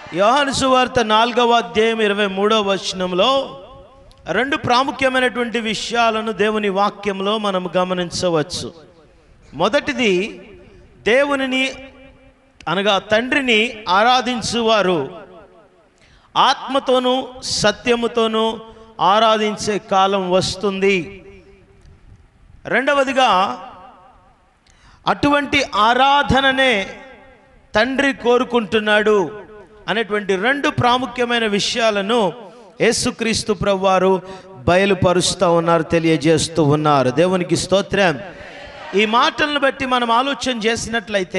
యోహాను సువార్త నాలుగవ అధ్యాయం ఇరవై మూడవ వచనంలో రెండు ప్రాముఖ్యమైనటువంటి విషయాలను దేవుని వాక్యంలో మనం గమనించవచ్చు మొదటిది దేవునిని అనగా తండ్రిని ఆరాధించువారు ఆత్మతోనూ సత్యముతోనూ ఆరాధించే కాలం వస్తుంది రెండవదిగా అటువంటి ఆరాధననే తండ్రి కోరుకుంటున్నాడు అనేటువంటి రెండు ప్రాముఖ్యమైన విషయాలను యేసుక్రీస్తు ప్రభువారు బయలుపరుస్తూ ఉన్నారు తెలియజేస్తూ ఉన్నారు దేవునికి స్తోత్రం ఈ మాటలను బట్టి మనం ఆలోచన చేసినట్లయితే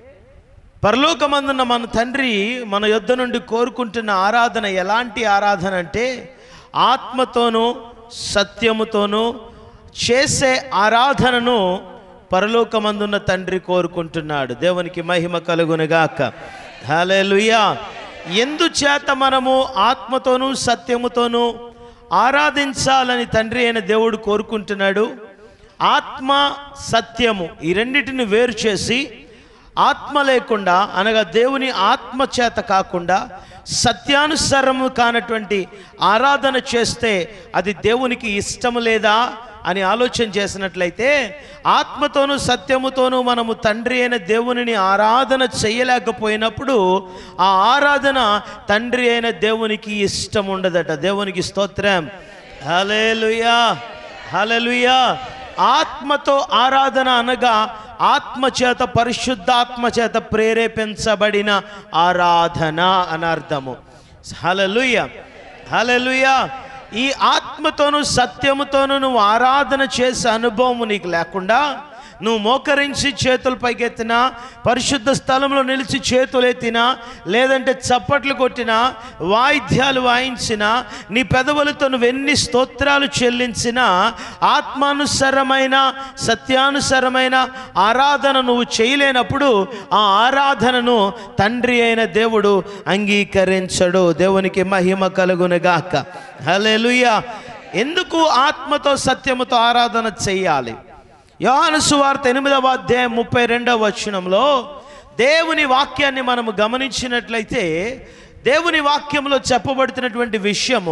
పరలోకమందున్న మన తండ్రి మన యొద్ద నుండి కోరుకుంటున్న ఆరాధన ఎలాంటి ఆరాధన అంటే ఆత్మతోనూ సత్యముతోనూ చేసే ఆరాధనను పరలోకమందున్న తండ్రి కోరుకుంటున్నాడు దేవునికి మహిమ కలుగునుగాక హల్లెలూయా ఎందుచేత మనము ఆత్మతోనూ సత్యముతోనూ ఆరాధించాలని తండ్రి అయిన దేవుడు కోరుకుంటున్నాడు ఆత్మ సత్యము ఈ రెండిటిని వేరు చేసి ఆత్మ లేకుండా అనగా దేవుని ఆత్మ చేత కాకుండా సత్యానుసరము కానటువంటి ఆరాధన చేస్తే అది దేవునికి ఇష్టము లేదా అని ఆలోచన చేసినట్లయితే ఆత్మతోనూ సత్యముతోనూ మనము తండ్రి అయిన దేవునిని ఆరాధన చేయలేకపోయినప్పుడు ఆ ఆరాధన తండ్రి అయిన దేవునికి ఇష్టం ఉండదట దేవునికి స్తోత్రం హలేలుయా హలలుయా ఆత్మతో ఆరాధన అనగా ఆత్మ చేత పరిశుద్ధాత్మ చేత ప్రేరేపించబడిన ఆరాధన అని అర్థము హలలుయ హలలుయ ఈ ఆత్మతోనూ సత్యముతోనూ నువ్వు ఆరాధన చేసే అనుభవం నీకు లేకుండా నువ్వు మోకరించి చేతులు పైకెత్తినా పరిశుద్ధ స్థలంలో నిలిచి చేతులు ఎత్తినా లేదంటే చప్పట్లు కొట్టినా వాయిద్యాలు వాయించినా నీ పెదవులతో నువ్వు ఎన్ని స్తోత్రాలు చెల్లించినా ఆత్మానుసరమైన సత్యానుసరమైన ఆరాధన నువ్వు చేయలేనప్పుడు ఆ ఆరాధనను తండ్రి అయిన దేవుడు అంగీకరించడు దేవునికి మహిమ కలుగునుగాక హల్లెలూయా ఎందుకు ఆత్మతో సత్యముతో ఆరాధన చెయ్యాలి యోహాను సువార్త ఎనిమిదవ అధ్యాయం ముప్పై రెండవ వచనంలో దేవుని వాక్యాన్ని మనము గమనించినట్లయితే దేవుని వాక్యంలో చెప్పబడుతున్నటువంటి విషయము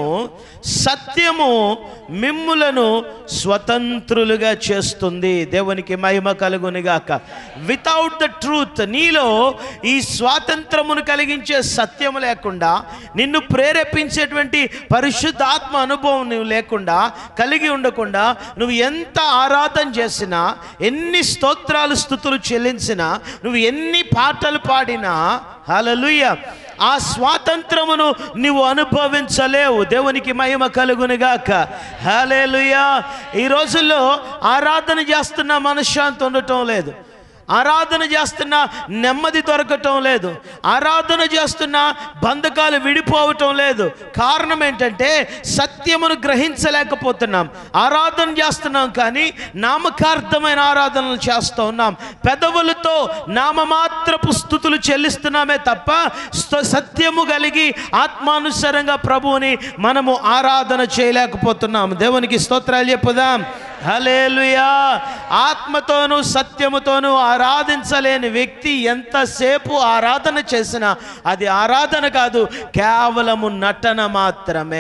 సత్యము మిమ్ములను స్వతంత్రులుగా చేస్తుంది దేవునికి మహిమ కలుగునిగాక వితౌట్ ద ట్రూత్ నీలో ఈ స్వాతంత్రమును కలిగించే సత్యము లేకుండా నిన్ను ప్రేరేపించేటువంటి పరిశుద్ధాత్మ అనుభవం నువ్వు లేకుండా కలిగి ఉండకుండా నువ్వు ఎంత ఆరాధన చేసినా ఎన్ని స్తోత్రాలు స్థుతులు చెల్లించినా నువ్వు ఎన్ని పాటలు పాడినా హలలుయ ఆ స్వాతంత్రమును నీవు అనుభవించలేవు దేవునికి మహిమ కలుగునుగాక హలేలుయా ఈ రోజుల్లో ఆరాధన చేస్తున్న మనశ్శాంతి ఉండటం లేదు ఆరాధన చేస్తున్నా నెమ్మది దొరకటం లేదు ఆరాధన చేస్తున్నా బంధకాలు విడిపోవటం లేదు కారణం ఏంటంటే సత్యమును గ్రహించలేకపోతున్నాం ఆరాధన చేస్తున్నాం కానీ నామకార్థమైన ఆరాధనలు చేస్తూ ఉన్నాం పెదవులతో నామమాత్రపు స్థుతులు చెల్లిస్తున్నామే తప్ప స్త- సత్యము కలిగి ఆత్మానుసారంగా ప్రభువుని మనము ఆరాధన చేయలేకపోతున్నాం దేవునికి స్తోత్రాలు చెప్పుదాం హలేలుయా ఆత్మతోనూ సత్యముతోనూ ఆరాధించలేని వ్యక్తి ఎంతసేపు ఆరాధన చేసినా అది ఆరాధన కాదు కేవలము నటన మాత్రమే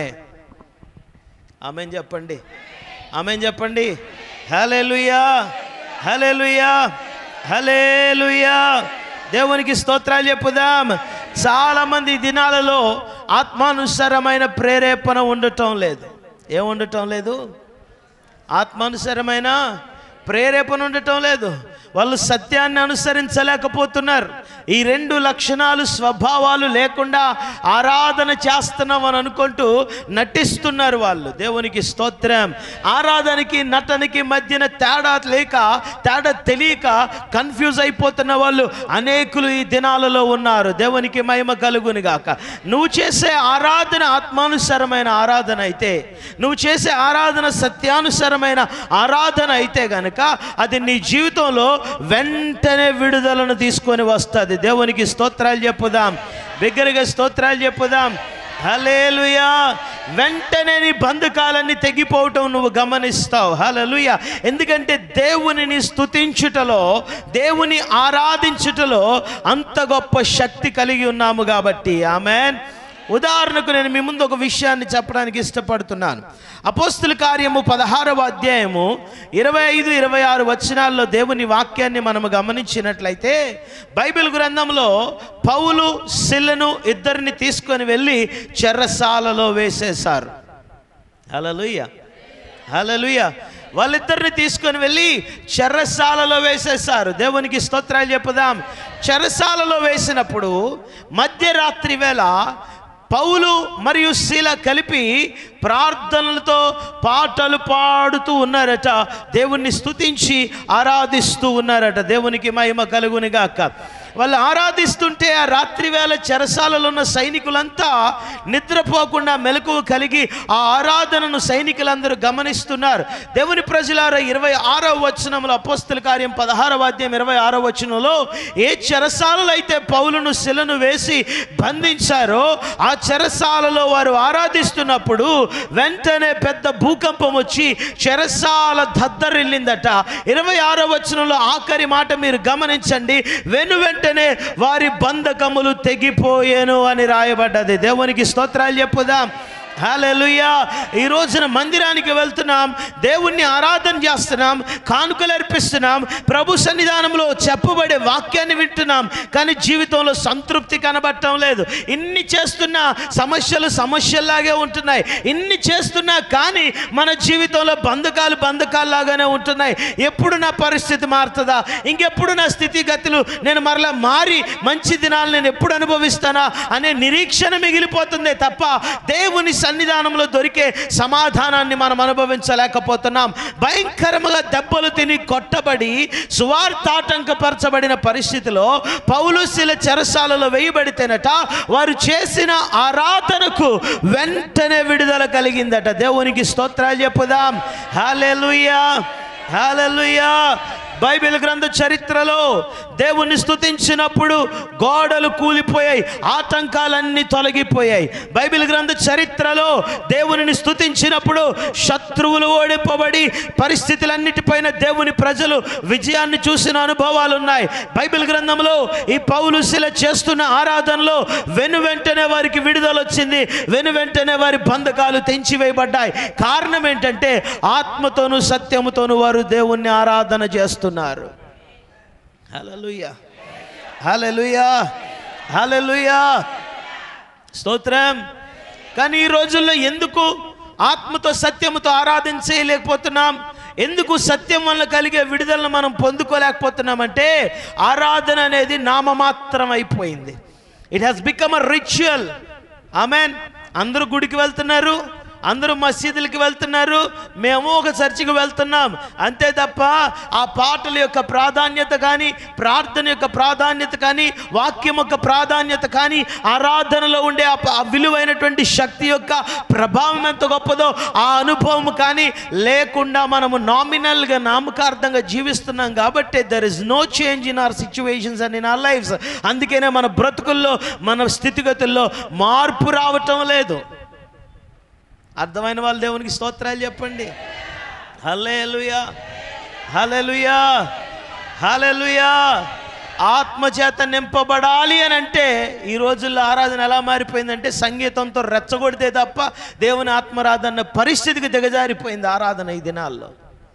ఆమెన్ చెప్పండి ఆమెన్ చెప్పండి హలేలుయా హలేలుయా హలేలుయా దేవునికి స్తోత్రాలు చెప్పుదాం చాలామంది ఈ దినాలలో ఆత్మానుసారమైన ప్రేరేపణ ఉండటం లేదు ఏం ఉండటం లేదు ఆత్మానుసారమైన ప్రేరేపణ ఉండటం లేదు వాళ్ళు సత్యాన్ని అనుసరించలేకపోతున్నారు ఈ రెండు లక్షణాలు స్వభావాలు లేకుండా ఆరాధన చేస్తున్నాం అని అనుకుంటూ నటిస్తున్నారు వాళ్ళు దేవునికి స్తోత్రం ఆరాధనకి నటనకి మధ్యన తేడా లేక తేడా తెలియక కన్ఫ్యూజ్ అయిపోతున్న వాళ్ళు అనేకులు ఈ దినాలలో ఉన్నారు దేవునికి మహిమ కలుగుని గాక నువ్వు చేసే ఆరాధన ఆత్మానుసారమైన ఆరాధన అయితే నువ్వు చేసే ఆరాధన సత్యానుసారమైన ఆరాధన అయితే గనక అది నీ జీవితంలో వెంటనే విడుదలను తీసుకొని వస్తుంది దేవునికి స్తోత్రాలు చెప్పుదాం బిగ్గరగా స్తోత్రాలు చెప్పుదాం హలేలుయా వెంటనే నీ బంధకాలన్నీ తెగిపోవటం నువ్వు గమనిస్తావు హలలుయ ఎందుకంటే దేవునిని స్తుతించుటలో దేవుని ఆరాధించుటలో అంత గొప్ప శక్తి కలిగి ఉన్నాము కాబట్టి ఆమెన్ ఉదాహరణకు నేను మీ ముందు ఒక విషయాన్ని చెప్పడానికి ఇష్టపడుతున్నాను అపోస్తుల కార్యము పదహారవ అధ్యాయము ఇరవై ఐదు ఇరవై ఆరు వచనాల్లో దేవుని వాక్యాన్ని మనము గమనించినట్లయితే బైబిల్ గ్రంథంలో పౌలు సిల్లను ఇద్దరిని తీసుకొని వెళ్ళి చెర్రసాలలో వేసేశారు హలలుయ్య హలలుయ వాళ్ళిద్దరిని తీసుకొని వెళ్ళి చెర్రసాలలో వేసేశారు దేవునికి స్తోత్రాలు చెప్పుదాం చెరసాలలో వేసినప్పుడు మధ్యరాత్రి వేళ పౌలు మరియు శీల కలిపి ప్రార్థనలతో పాటలు పాడుతూ ఉన్నారట దేవుణ్ణి స్తుతించి ఆరాధిస్తూ ఉన్నారట దేవునికి మహిమ కలుగుని గాక వాళ్ళు ఆరాధిస్తుంటే ఆ రాత్రి వేళ చెరసాలలో ఉన్న సైనికులంతా నిద్రపోకుండా మెలకువ కలిగి ఆ ఆరాధనను సైనికులందరూ గమనిస్తున్నారు దేవుని ప్రజలారా ఇరవై ఆరవ వచనంలో అపోస్తుల కార్యం పదహారవ అధ్యాయం ఇరవై ఆరవ వచనంలో ఏ చెరసాలలో అయితే పౌలును శిలను వేసి బంధించారో ఆ చెరసాలలో వారు ఆరాధిస్తున్నప్పుడు వెంటనే పెద్ద భూకంపం వచ్చి చెరసాల దద్దరిల్లిందట ఇరవై ఆరో వచనంలో ఆఖరి మాట మీరు గమనించండి వెను వెంటనే వారి బంధకములు తెగిపోయేను అని రాయబడ్డది దేవునికి స్తోత్రాలు చెప్పుదాం హల్లెలూయా ఈ రోజున మందిరానికి వెళ్తున్నాం దేవుణ్ణి ఆరాధన చేస్తున్నాం కానుకలు అర్పిస్తున్నాం ప్రభు సన్నిధానంలో చెప్పబడే వాక్యాన్ని వింటున్నాం కానీ జీవితంలో సంతృప్తి కనబడటం లేదు ఇన్ని చేస్తున్నా సమస్యలు సమస్యల్లాగే ఉంటున్నాయి ఇన్ని చేస్తున్నా కానీ మన జీవితంలో బంధకాలు బంధకాల్లాగానే ఉంటున్నాయి ఎప్పుడు నా పరిస్థితి మారుతుందా ఇంకెప్పుడు నా స్థితిగతులు నేను మరలా మారి మంచి దినాలు నేను ఎప్పుడు అనుభవిస్తానా అనే నిరీక్షణ మిగిలిపోతుంది తప్ప దేవుని సన్నిధానంలో దొరికే సమాధానాన్ని మనం అనుభవించలేకపోతున్నాం భయంకరముగా దెబ్బలు తిని కొట్టబడి సువార్తాటంకపరచబడిన పరిస్థితిలో పౌలు శిల చెరసాలలో వేయబడితేనట వారు చేసిన ఆరాధనకు వెంటనే విడుదల కలిగిందట దేవునికి స్తోత్రాలు చెప్పుదాం హాలెలుయా హాలెలుయా బైబిల్ గ్రంథ చరిత్రలో దేవుణ్ణి స్తుతించినప్పుడు గోడలు కూలిపోయాయి ఆటంకాలన్నీ తొలగిపోయాయి బైబిల్ గ్రంథ చరిత్రలో దేవునిని స్తుతించినప్పుడు శత్రువులు ఓడిపోబడి పరిస్థితులన్నిటిపైన దేవుని ప్రజలు విజయాన్ని చూసిన అనుభవాలు ఉన్నాయి బైబిల్ గ్రంథంలో ఈ పౌలు శిల చేస్తున్న ఆరాధనలో వెను వెంటనే వారికి విడుదల వచ్చింది వెను వెంటనే వారి బంధకాలు తెంచివేయబడ్డాయి కారణం ఏంటంటే ఆత్మతోనూ సత్యముతోనూ వారు దేవుణ్ణి ఆరాధన చేస్తున్నారు హల్లెలూయా హల్లెలూయా హల్లెలూయా స్తోత్రం కానీ ఈ రోజుల్లో ఎందుకు ఆత్మతో సత్యముతో ఆరాధన చేయలేకపోతున్నాం ఎందుకు సత్యం వల్ల కలిగే విడుదలను మనం పొందుకోలేకపోతున్నామంటే ఆరాధన అనేది నామమాత్రం అయిపోయింది it has become a ritual amen అందరూ గుడికి వెళ్తున్నారు అందరూ మసీదులకి వెళ్తున్నారు మేము ఒక చర్చికి వెళ్తున్నాం అంతే తప్ప ఆ పాటల యొక్క ప్రాధాన్యత కానీ ప్రార్థన యొక్క ప్రాధాన్యత కానీ వాక్యం యొక్క ప్రాధాన్యత కానీ ఆరాధనలో ఉండే ఆ ప- ఆ విలువైనటువంటి శక్తి యొక్క ప్రభావం ఎంత గొప్పదో ఆ అనుభవం కానీ లేకుండా మనము నామినల్గా నామకార్థంగా జీవిస్తున్నాం కాబట్టి there is no change in our situations and in our lifes అందుకనే మన బ్రతుకుల్లో మన స్థితిగతుల్లో మార్పు రావటం లేదు అర్థమైన వాళ్ళు దేవునికి స్తోత్రాలు చెప్పండి హల్లెలూయా హల్లెలూయా హల్లెలూయా ఆత్మచేత నింపబడాలి అని అంటే ఈ రోజుల్లో ఆరాధన ఎలా మారిపోయిందంటే సంగీతంతో రెచ్చగొడితే తప్ప దేవుని ఆత్మరాధన పరిస్థితికి దిగజారిపోయింది ఆరాధన ఈ దినాల్లో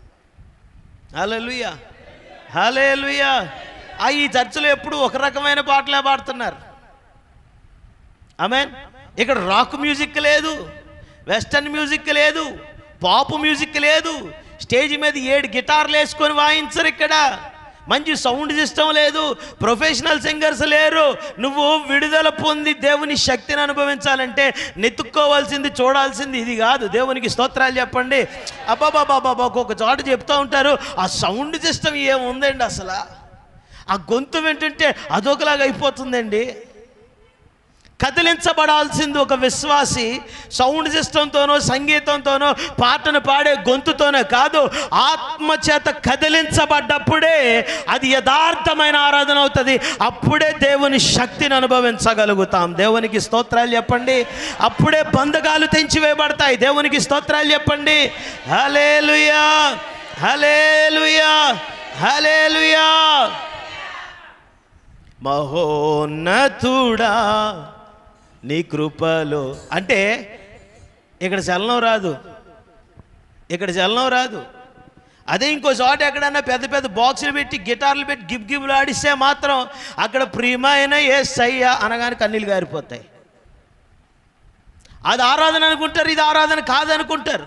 హల్లెలూయా హల్లెలూయా ఆ ఈ చర్చలో ఎప్పుడు ఒక రకమైన పాటలే పాడుతున్నారు ఆమెన్ ఇక్కడ రాక్ మ్యూజిక్ లేదు వెస్టర్న్ మ్యూజిక్ లేదు పాప్ మ్యూజిక్ లేదు స్టేజ్ మీద ఏడు గిటార్లు వేసుకొని వాయించరు ఇక్కడ మంచి సౌండ్ సిస్టమ్ లేదు ప్రొఫెషనల్ సింగర్స్ లేరు నువ్వు విడుదల పొంది దేవుని శక్తిని అనుభవించాలంటే నెత్తుక్కోవాల్సింది చూడాల్సింది ఇది కాదు దేవునికి స్తోత్రాలు చెప్పండి అబ్బాబాబాబా ఒక్కొక్క చోట చెప్తూ ఉంటారు ఆ సౌండ్ సిస్టమ్ ఏముందండి అసలు ఆ గొంతు వింటుంటే అదొకలాగా అయిపోతుందండి కదిలించబడాల్సింది ఒక విశ్వాసి సౌండ్ సిస్టంతోనో సంగీతంతోనో పాటను పాడే గొంతుతోనో కాదు ఆత్మ చేత కదిలించబడ్డప్పుడే అది యథార్థమైన ఆరాధన అవుతుంది అప్పుడే దేవుని శక్తిని అనుభవించగలుగుతాం దేవునికి స్తోత్రాలు చెప్పండి అప్పుడే బంధకాలు తెంచివేయబడతాయి దేవునికి స్తోత్రాలు చెప్పండి హలేలుయా హలేలుయా హలేలుయా మహోన్నతుడా నీ కృపలో అంటే ఇక్కడ చలనం రాదు ఇక్కడ చలనం రాదు అదే ఇంకో చోట ఎక్కడన్నా పెద్ద పెద్ద బాక్సులు పెట్టి గిటార్లు పెట్టి గిబ్ గిబ్లు ఆడిస్తే మాత్రం అక్కడ ప్రియమైన ఏ సయ్య అనగానే కన్నీళ్ళు గారిపోతాయి అది ఆరాధన అనుకుంటారు ఇది ఆరాధన కాదనుకుంటారు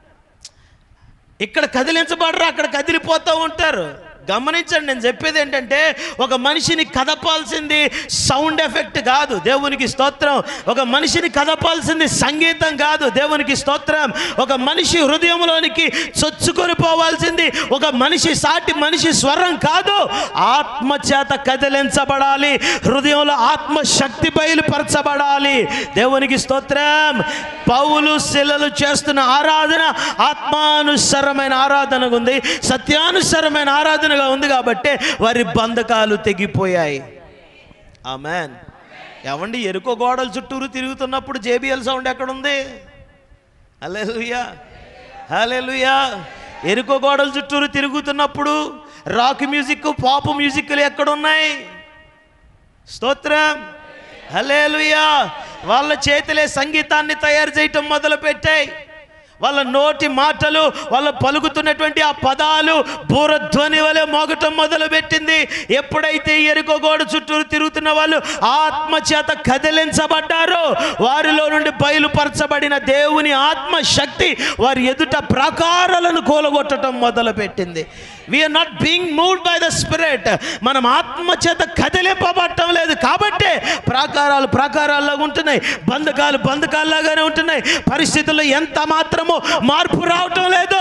ఇక్కడ కదిలించబడరు అక్కడ కదిలిపోతూ ఉంటారు గమనించండి నేను చెప్పేది ఏంటంటే ఒక మనిషిని కదపాల్సింది సౌండ్ ఎఫెక్ట్ కాదు దేవునికి స్తోత్రం ఒక మనిషిని కదపాల్సింది సంగీతం కాదు దేవునికి స్తోత్రం ఒక మనిషి హృదయంలోనికి చొచ్చుకొని పోవాల్సింది ఒక మనిషి సాటి మనిషి స్వరం కాదు ఆత్మ చేత కదిలించబడాలి హృదయంలో ఆత్మ శక్తి బయలుపరచబడాలి దేవునికి స్తోత్రం పౌలు శిలలు చేస్తున్న ఆరాధన ఆత్మానుసరమైన ఆరాధన ఉంది సత్యానుసరమైన ఆరాధనగా ఉంది కాబట్టి వారి బంధకాలు తెగిపోయాయి ఆమెన్ ఎవండి ఎరుకో గోడల చుట్టూరు తిరుగుతున్నప్పుడు జేబిఎల్ సౌండ్ ఎక్కడుంది హల్లెలూయా హల్లెలూయా ఎరుకో గోడల చుట్టూరు తిరుగుతున్నప్పుడు రాక్ మ్యూజిక్ పాప్ మ్యూజిక్లు ఎక్కడున్నాయి స్తోత్రం హలేలుయా వాళ్ళ చేతిలే సంగీతాన్ని తయారు చేయటం మొదలు పెట్టాయి వాళ్ళ నోటి మాటలు వాళ్ళ పలుకుతున్నటువంటి ఆ పదాలు బూరధ్వని వలె మోగటం మొదలు పెట్టింది ఎప్పుడైతే ఎరుకో గోడ చుట్టూరు తిరుగుతున్న వాళ్ళు ఆత్మ చేత కదిలించబడ్డారో వారిలో నుండి బయలుపరచబడిన దేవుని ఆత్మ శక్తి వారి ఎదుట ప్రాకారాలను కూలగొట్టడం మొదలు పెట్టింది we're not being moved by the spirit మనం ఆత్మ చేత కదిలింపబడటం లేదు కాబట్టే ప్రాకారాలు ప్రాకారాల్లాగా ఉంటున్నాయి బంధకాలు బంధకాల్లాగానే ఉంటున్నాయి పరిస్థితుల్లో ఎంత మాత్రమో మార్పు రావటం లేదు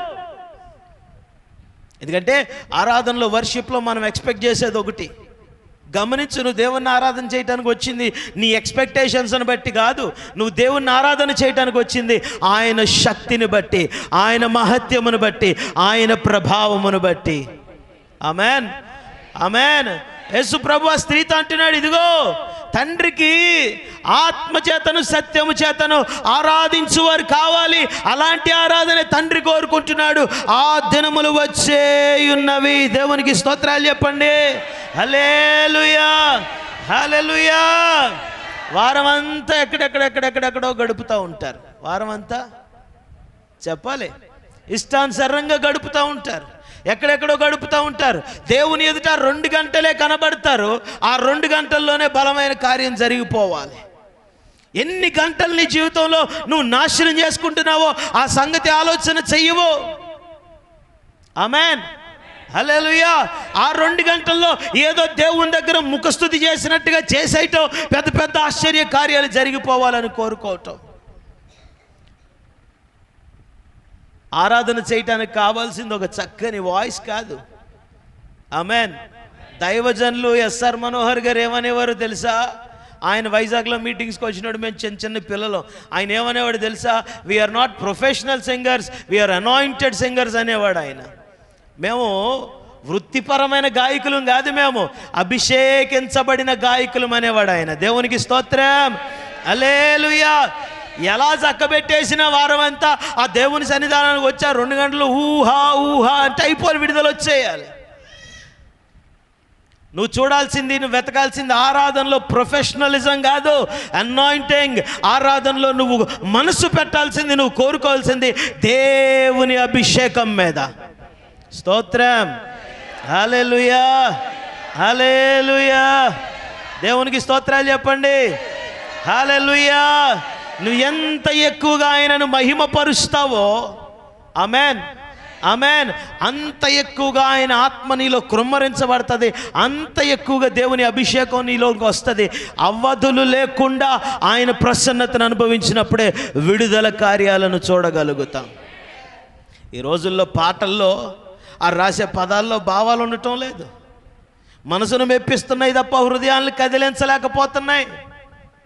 ఎందుకంటే ఆరాధనలో వర్షిప్లో మనం ఎక్స్పెక్ట్ చేసేది ఒకటి గమనించు నువ్వు దేవుణ్ణి ఆరాధన చేయడానికి వచ్చింది నీ ఎక్స్పెక్టేషన్స్ని బట్టి కాదు నువ్వు దేవుణ్ణి ఆరాధన చేయడానికి వచ్చింది ఆయన శక్తిని బట్టి ఆయన మహత్యమును బట్టి ఆయన ప్రభావమును బట్టి ఆమెన్ ఆమెన్ యేసు ప్రభు ఆ స్త్రీతో అంటున్నాడు ఇదిగో తండ్రికి ఆత్మ చేతను సత్యము చేతను ఆరాధించువారు కావాలి అలాంటి ఆరాధన తండ్రి కోరుకుంటున్నాడు ఆ దినములు వచ్చే ఉన్నవి దేవునికి స్తోత్రాలు చెప్పండి హలేలుయా హలేలుయా వారం అంతా ఎక్కడెక్కడెక్కడెక్కడెక్కడో గడుపుతూ ఉంటారు వారం అంతా చెప్పాలి ఇష్టానుసరంగా గడుపుతూ ఉంటారు ఎక్కడెక్కడో గడుపుతూ ఉంటారు దేవుని ఎదుట రెండు గంటలే కనబడతారు ఆ రెండు గంటల్లోనే బలమైన కార్యం జరిగిపోవాలి ఎన్ని గంటలు నీ జీవితంలో నువ్వు నాశనం చేసుకుంటున్నావో ఆ సంగతి ఆలోచన చెయ్యవు ఆమెన్ హల్లెలూయా ఆ రెండు గంటల్లో ఏదో దేవుని దగ్గర ముఖస్థుతి చేసినట్టుగా చేసేయటం పెద్ద పెద్ద ఆశ్చర్య కార్యాలు జరిగిపోవాలని కోరుకోవటం ఆరాధన చేయటానికి కావాల్సింది ఒక చక్కని వాయిస్ కాదు ఆమెన్ దైవజనులు ఎస్ఆర్ మనోహర్ గారు ఏమనేవారు తెలుసా ఆయన వైజాగ్లో మీటింగ్స్కి వచ్చినాడు మేము చిన్న చిన్న పిల్లలు ఆయన ఏమనేవాడు తెలుసా we're not professional singers we're anointed singers అనేవాడు ఆయన మేము వృత్తిపరమైన గాయకులం కాదు మేము అభిషేకించబడిన గాయకులం అనేవాడు ఆయన దేవునికి స్తోత్రం అలేలుయా ఎలా చక్కబెట్టేసిన వారం అంతా ఆ దేవుని సన్నిధానానికి వచ్చా రెండు గంటలు ఊహా ఊహా అంటే అయిపోయి విడుదల వచ్చేయాలి నువ్వు చూడాల్సింది నువ్వు వెతకాల్సింది ఆరాధనలో ప్రొఫెషనలిజం కాదు అనాయింటింగ్ ఆరాధనలో నువ్వు మనసు పెట్టాల్సింది నువ్వు కోరుకోవాల్సింది దేవుని అభిషేకం మీద స్తోత్రం హల్లెలూయా హల్లెలూయా దేవునికి స్తోత్రాలు చెప్పండి హల్లెలూయా నువ్వు ఎంత ఎక్కువగా ఆయనను మహిమపరుస్తావో అమెన్ అమెన్ అంత ఎక్కువగా ఆయన ఆత్మ నీలో కృమ్మరించబడుతుంది అంత ఎక్కువగా దేవుని అభిషేకం నీలోకి వస్తుంది అవధులు లేకుండా ఆయన ప్రసన్నతను అనుభవించినప్పుడే విడుదల కార్యాలను చూడగలుగుతాం ఈ రోజుల్లో పాటల్లో ఆ రాసే పదాల్లో భావాలు ఉండటం లేదు మనసును మెప్పిస్తున్నాయి తప్ప హృదయాలను కదిలించలేకపోతున్నాయి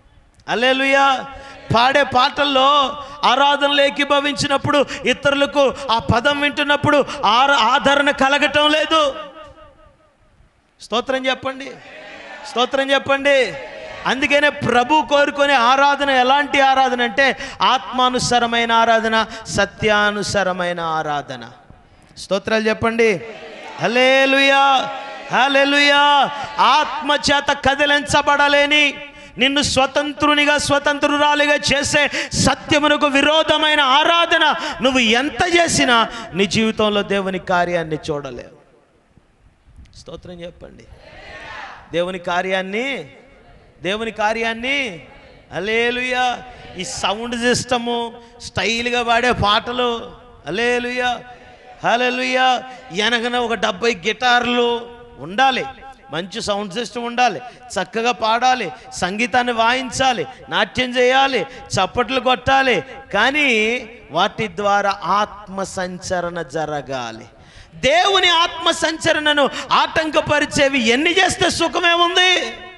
అలేలుయా పాడే పాటల్లో ఆరాధనలు ఏకీభవించినప్పుడు ఇతరులకు ఆ పదం వింటున్నప్పుడు ఆర ఆదరణ కలగటం లేదు స్తోత్రం చెప్పండి స్తోత్రం చెప్పండి అందుకనే ప్రభు కోరుకునే ఆరాధన ఎలాంటి ఆరాధన అంటే ఆత్మానుసరమైన ఆరాధన సత్యానుసరమైన ఆరాధన స్తోత్రాలు చెప్పండి హలేలుయా హలేలుయా ఆత్మ చేత కదిలించబడలేని నిన్ను స్వతంత్రునిగా స్వతంత్రురాలిగా చేసే సత్యమునకు విరోధమైన ఆరాధన నువ్వు ఎంత చేసినా నీ జీవితంలో దేవుని కార్యాన్ని చూడలేవు స్తోత్రం చెప్పండి దేవుని కార్యాన్ని దేవుని కార్యాన్ని అలేలుయా ఈ సౌండ్ సిస్టము స్టైల్గా పాడే పాటలు అలేలుయా హలేలుయా వెనకన ఒక డెబ్బై గిటార్లు ఉండాలి మంచి సౌండ్ సిస్టమ్ ఉండాలి చక్కగా పాడాలి సంగీతాన్ని వాయించాలి నాట్యం చేయాలి చప్పట్లు కొట్టాలి కానీ వాటి ద్వారా ఆత్మ సంచరణ జరగాలి దేవుని ఆత్మ సంచరణను ఆటంకపరిచేవి ఎన్ని చేస్తే సుఖమేముంది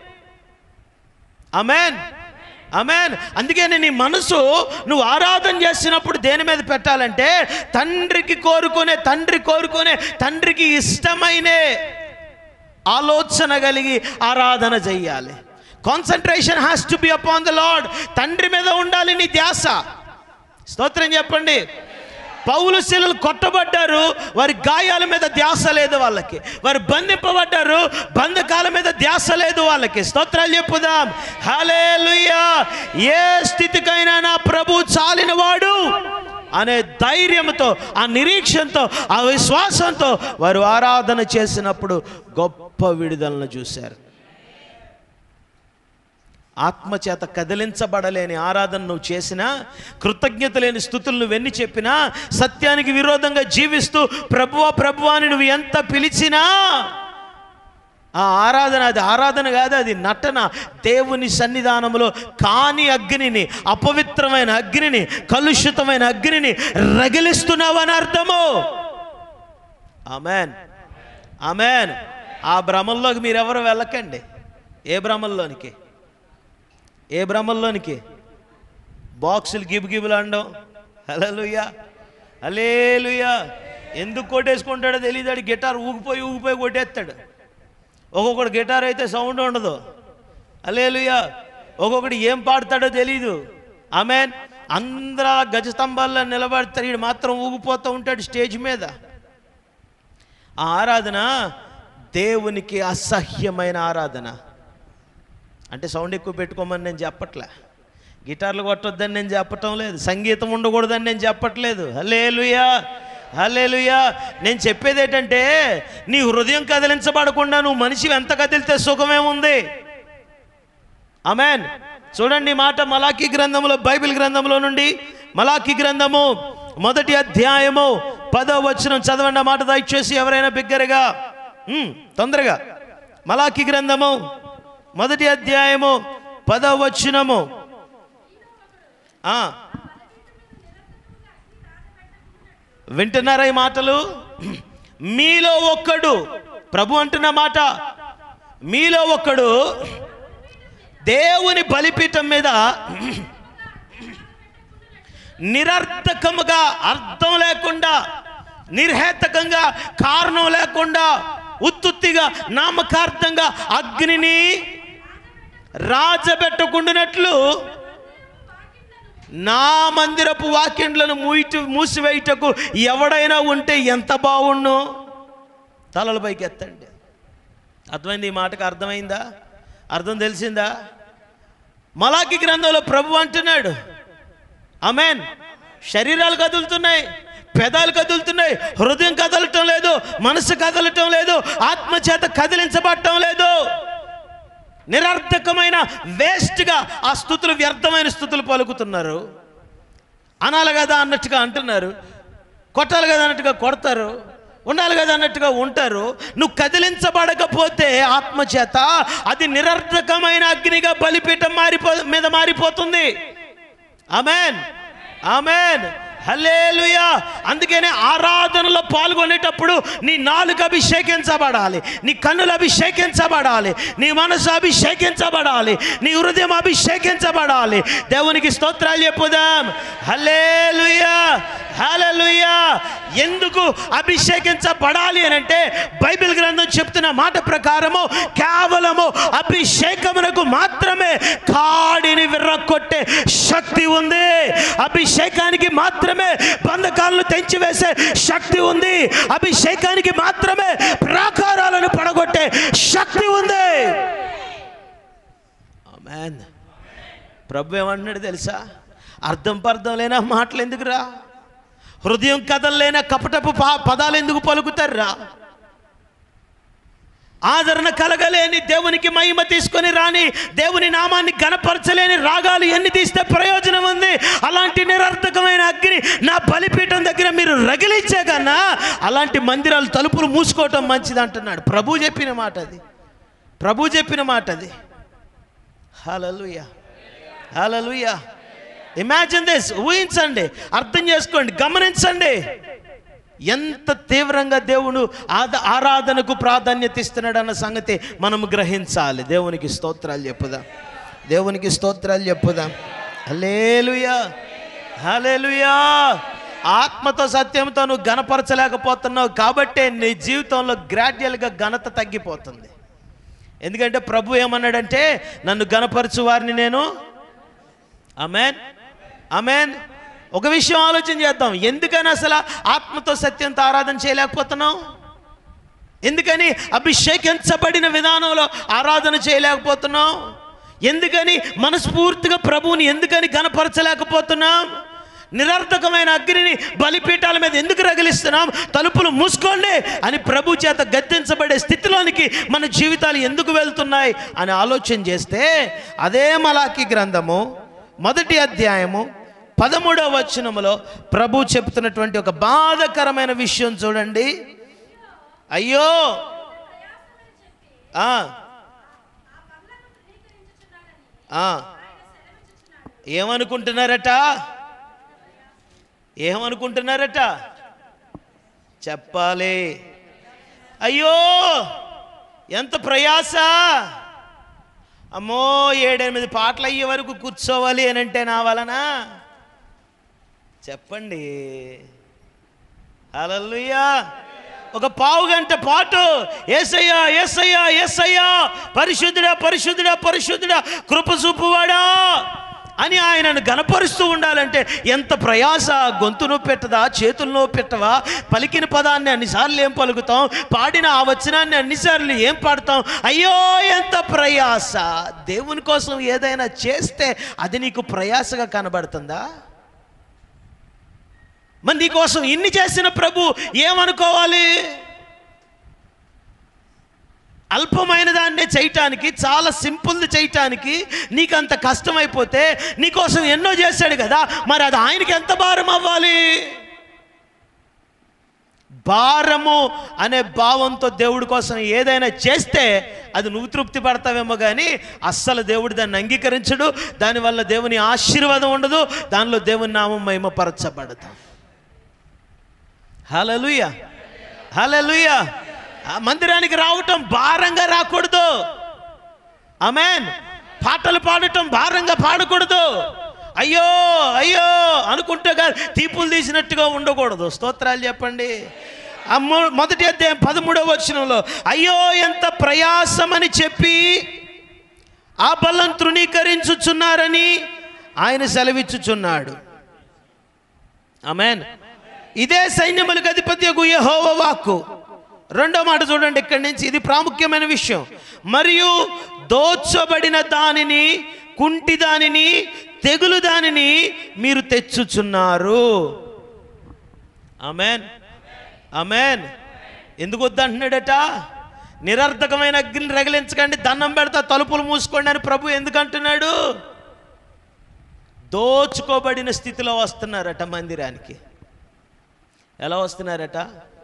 అమెన్ అమెన్ అందుకని నీ మనసు నువ్వు ఆరాధన చేసినప్పుడు దేని మీద పెట్టాలంటే తండ్రికి కోరుకునే తండ్రి కోరుకునే తండ్రికి ఇష్టమైనే ఆలోచన కలిగి ఆరాధన చెయ్యాలి concentration has to be upon the lord తండ్రి మీద ఉండాలి నీ ధ్యాస స్తోత్రం చెప్పండి పౌలు శిలలు కొట్టబడ్డారు వారి గాయాల మీద ధ్యాస లేదు వాళ్ళకి వారు బంధింపబడ్డారు బంధకాల మీద ధ్యాస లేదు వాళ్ళకి స్తోత్రాలు చెప్పుదాం హల్లెలూయా ఏ స్థితికైనా నా ప్రభు చాలిన వాడు అనే ధైర్యంతో ఆ నిరీక్షణతో ఆ విశ్వాసంతో వారు ఆరాధన చేసినప్పుడు గొప్ప విడుదలను చూశారు ఆత్మచేత కదిలించబడలేని ఆరాధన నువ్వు చేసినా కృతజ్ఞత లేని స్థుతులు నువ్వెన్ని చెప్పినా సత్యానికి విరోధంగా జీవిస్తూ ప్రభువ ప్రభువా అని నువ్వు ఎంత పిలిచినా ఆ ఆరాధన అది ఆరాధన కాదు అది నటన దేవుని సన్నిధానంలో కాని అగ్నిని అపవిత్రమైన అగ్నిని కలుషితమైన అగ్నిని రగిలిస్తున్నావని అర్థము ఆమెన్ ఆమెన్ ఆ భ్రమంలోకి మీరెవరు వెళ్ళకండి ఏ భ్రమంలోనికి ఏ భ్రమంలోనికి బాక్సులు గిబు గిబులు అనడం హలలుయా అలేలుయా ఎందుకు కొట్టేసుకుంటాడో తెలియదు ఆడు గిటార్ ఊగిపోయి ఊగిపోయి కొట్టేస్తాడు ఒక్కొక్కడు గిటార్ అయితే సౌండ్ ఉండదు అలేలుయా ఒక్కొక్కడు ఏం పాడతాడో తెలీదు ఆమెన్ అందరూ ఆ గజస్తంభాల్లో నిలబడతారు ఈడు మాత్రం ఊగిపోతూ ఉంటాడు స్టేజ్ మీద ఆ ఆరాధన దేవునికి అసహ్యమైన ఆరాధన అంటే సౌండ్ ఎక్కువ పెట్టుకోమని నేను చెప్పట్లే గిటార్లు కొట్టొద్దని నేను చెప్పటం లేదు సంగీతం ఉండకూడదని నేను చెప్పట్లేదు హలేలుయా హలేలుయా నేను చెప్పేది ఏంటంటే నీ హృదయం కదిలించబడకుండా నువ్వు మనిషి ఎంత కదిలితే సుఖమేముంది ఆమెన్ చూడండి ఈ మాట మలాఖీ గ్రంథంలో బైబిల్ గ్రంథంలో నుండి మలాఖీ గ్రంథము మొదటి అధ్యాయము పదో వచనం చదవండి ఆ మాట దయచేసి ఎవరైనా బిగ్గరగా ఉమ్, తొందరగా మలాఖీ గ్రంథము మొదటి అధ్యాయము పదో వచనము ఆ. వింటున్నారా ఈ మాటలు మీలో ఒక్కడు ప్రభు అంటున్న మాట మీలో ఒక్కడు దేవుని బలిపీఠం మీద నిరర్థకముగా అర్థం లేకుండా నిర్హేతకంగా కారణం లేకుండా ఉత్తుత్తిగా నామకార్థంగా అగ్నిని రాజబెట్టకుండానట్లు నా మందిరపు వాక్యండ్లను మూయిటు మూసివేయుటకు ఎవడైనా ఉంటే ఎంత బాగుండు తలల పైకి ఎత్తండి అర్థమైంది ఈ మాటకు అర్థమైందా అర్థం తెలిసిందా మలాకి గ్రంథంలో ప్రభు అంటున్నాడు అమెన్ శరీరాలు కదులుతున్నాయి పెదాలు కదులుతున్నాయి హృదయం కదలటం లేదు మనసు కదలటం లేదు ఆత్మ చేత కదిలించబడటం లేదు నిరర్థకమైన వేస్ట్గా ఆ స్థుతులు వ్యర్థమైన స్థుతులు పలుకుతున్నారు అనాలి కదా అన్నట్టుగా అంటున్నారు కొట్టాలి కదా అన్నట్టుగా కొడతారు ఉండాలి కదా అన్నట్టుగా ఉంటారు నువ్వు కదిలించబడకపోతే ఆత్మచేత అది నిరర్థకమైన అగ్నిగా బలిపీఠం మారిపో మీద మారిపోతుంది ఆమెన్ ఆమెన్ హలేలుయా అందుకనే ఆరాధనలో పాల్గొనేటప్పుడు నీ నాలుగు అభిషేకించబడాలి నీ కన్నులు అభిషేకించబడాలి నీ మనసు అభిషేకించబడాలి నీ హృదయం అభిషేకించబడాలి దేవునికి స్తోత్రాలు చెప్పుదాం హలేలుయా హల్లెలూయా ఎందుకు అభిషేకించబడాలి అని అంటే బైబిల్ గ్రంథం చెప్తున్న మాట ప్రకారము కేవలము అభిషేకమునకు మాత్రమే కాడిని విర్రకొట్టే శక్తి ఉంది అభిషేకానికి మాత్రమే బంధకాలను తెంచివేసే శక్తి ఉంది అభిషేకానికి మాత్రమే ప్రాకారాలను పడగొట్టే శక్తి ఉంది ఆమేన్ ప్రభు ఏమంటున్నాడు తెలుసా అర్థం పర్థం లేనా మాటలు ఎందుకురా హృదయం కదలలేన కపటపు పా- పదాలు ఎందుకు పలుకుతారా ఆదరణ కలగలేని దేవునికి మహిమ తీసుకొని రాని దేవుని నామాన్ని గణపరచలేని రాగాలు ఎన్ని తీస్తే ప్రయోజనం ఉంది అలాంటి నిరర్థకమైన అగ్ని నా బలిపీఠం దగ్గర మీరు రగిలించే కన్నా అలాంటి మందిరాలు తలుపులు మూసుకోవటం మంచిది అంటున్నాడు ప్రభు చెప్పిన మాట అది ప్రభు చెప్పిన మాట అది హలలుయ హలలుయ ఇమాజిన్ దిస్ ఊహించండి అర్థం చేసుకోండి గమనించండి ఎంత తీవ్రంగా దేవుడు ఆద ఆరాధనకు ప్రాధాన్యత ఇస్తున్నాడు అన్న సంగతి మనం గ్రహించాలి దేవునికి స్తోత్రాలు చెప్పుదాం దేవునికి స్తోత్రాలు చెప్పుదాం హలేలుయా హలేలుయా ఆత్మతో సత్యంతో నువ్వు గణపరచలేకపోతున్నావు కాబట్టే నీ జీవితంలో గ్రాడ్యువల్గా ఘనత తగ్గిపోతుంది ఎందుకంటే ప్రభు ఏమన్నాడంటే నన్ను గణపరచు వారిని నేను అమెన్ అమెన్ ఒక విషయం ఆలోచన చేద్దాం ఎందుకని అసలు ఆత్మతో సత్యంతో ఆరాధన చేయలేకపోతున్నాం ఎందుకని అభిషేకించబడిన విధానంలో ఆరాధన చేయలేకపోతున్నాం ఎందుకని మనస్ఫూర్తిగా ప్రభువుని ఎందుకని గనపరచలేకపోతున్నాం నిరర్థకమైన అగ్నిని బలిపీఠాల మీద ఎందుకు రగిలిస్తున్నాం తలుపులు మూసుకోండి అని ప్రభు చేత గద్దించబడే స్థితిలోనికి మన జీవితాలు ఎందుకు వెళ్తున్నాయి అని ఆలోచన చేస్తే అదే మలాకి గ్రంథము మొదటి అధ్యాయము పదమూడవ వచనములో ప్రభు చెప్తున్నటువంటి ఒక బాధకరమైన విషయం చూడండి అయ్యో ఆ. ఆ. ఏమనుకుంటున్నారట ఏమనుకుంటున్నారట చెప్పాలి అయ్యో ఎంత ప్రయాస అమ్మో ఏడెనిమిది పాటలు అయ్యే వరకు కూర్చోవాలి అని అంటే నా వలన చెప్పండి హల్లెలూయా ఒక పావు గంట పాటు ఏసయ్యా ఏసయ్యా ఏసయ్యా పరిశుద్ధుడా పరిశుద్ధుడా పరిశుద్ధుడా కృప చూపువాడా అని ఆయనను గనపరుస్తూ ఉండాలంటే ఎంత ప్రయాస గొంతు నొప్పి పెట్టదా చేతులు నొప్పి పెట్టవా పలికిన పదాన్ని అన్నిసార్లు ఏం పలుకుతాం పాడిన ఆ వచనాన్ని అన్నిసార్లు ఏం పాడతాం అయ్యో ఎంత ప్రయాస దేవుని కోసం ఏదైనా చేస్తే అది నీకు ప్రయాసగా కనబడుతుందా మరి నీకోసం ఇన్ని చేసిన ప్రభు ఏమనుకోవాలి అల్పమైన దాన్నే చేయటానికి చాలా సింపుల్ది చేయటానికి నీకు అంత కష్టమైపోతే నీకోసం ఎన్నో చేశాడు కదా మరి అది ఆయనకి ఎంత భారం అవ్వాలి భారము అనే భావంతో దేవుడి కోసం ఏదైనా చేస్తే అది నువ్వు తృప్తి పడతావేమో కానీ అస్సలు దేవుడు దాన్ని అంగీకరించడు దానివల్ల దేవుని ఆశీర్వాదం ఉండదు దానిలో దేవుని నామం మహిమపరచబడదు హలలుయ హలలుయ మందిరానికి రావటం భారంగా రాకూడదు అమెన్ పాటలు పాడటం భారంగా పాడకూడదు అయ్యో అయ్యో అనుకుంటే కాదు తీపులు తీసినట్టుగా ఉండకూడదు స్తోత్రాలు చెప్పండి ఆ మొ- మొదటి అధ్యాయం పదమూడవ వచనంలో అయ్యో ఎంత ప్రయాసమని చెప్పి ఆ బలం తృణీకరించుచున్నారని ఆయన సెలవిచ్చుచున్నాడు ఆమెన్ ఇదే సైన్యములకు అధిపతి యెహోవ వాక్కు రెండో మాట చూడండి ఇక్కడి నుంచి ఇది ప్రాముఖ్యమైన విషయం మరియు దోచబడిన దానిని కుంటి దానిని తెగులు దానిని మీరు తెచ్చుచున్నారు ఆమెన్ ఆమెన్ ఎందుకు వద్దంటున్నాడట నిరర్థకమైన అగ్నిని రగిలించకండి దండం పెడతా తలుపులు మూసుకోండి అని ప్రభు ఎందుకు అంటున్నాడు దోచుకోబడిన స్థితిలో వస్తున్నారట మందిరానికి ఎలా వస్తున్నారట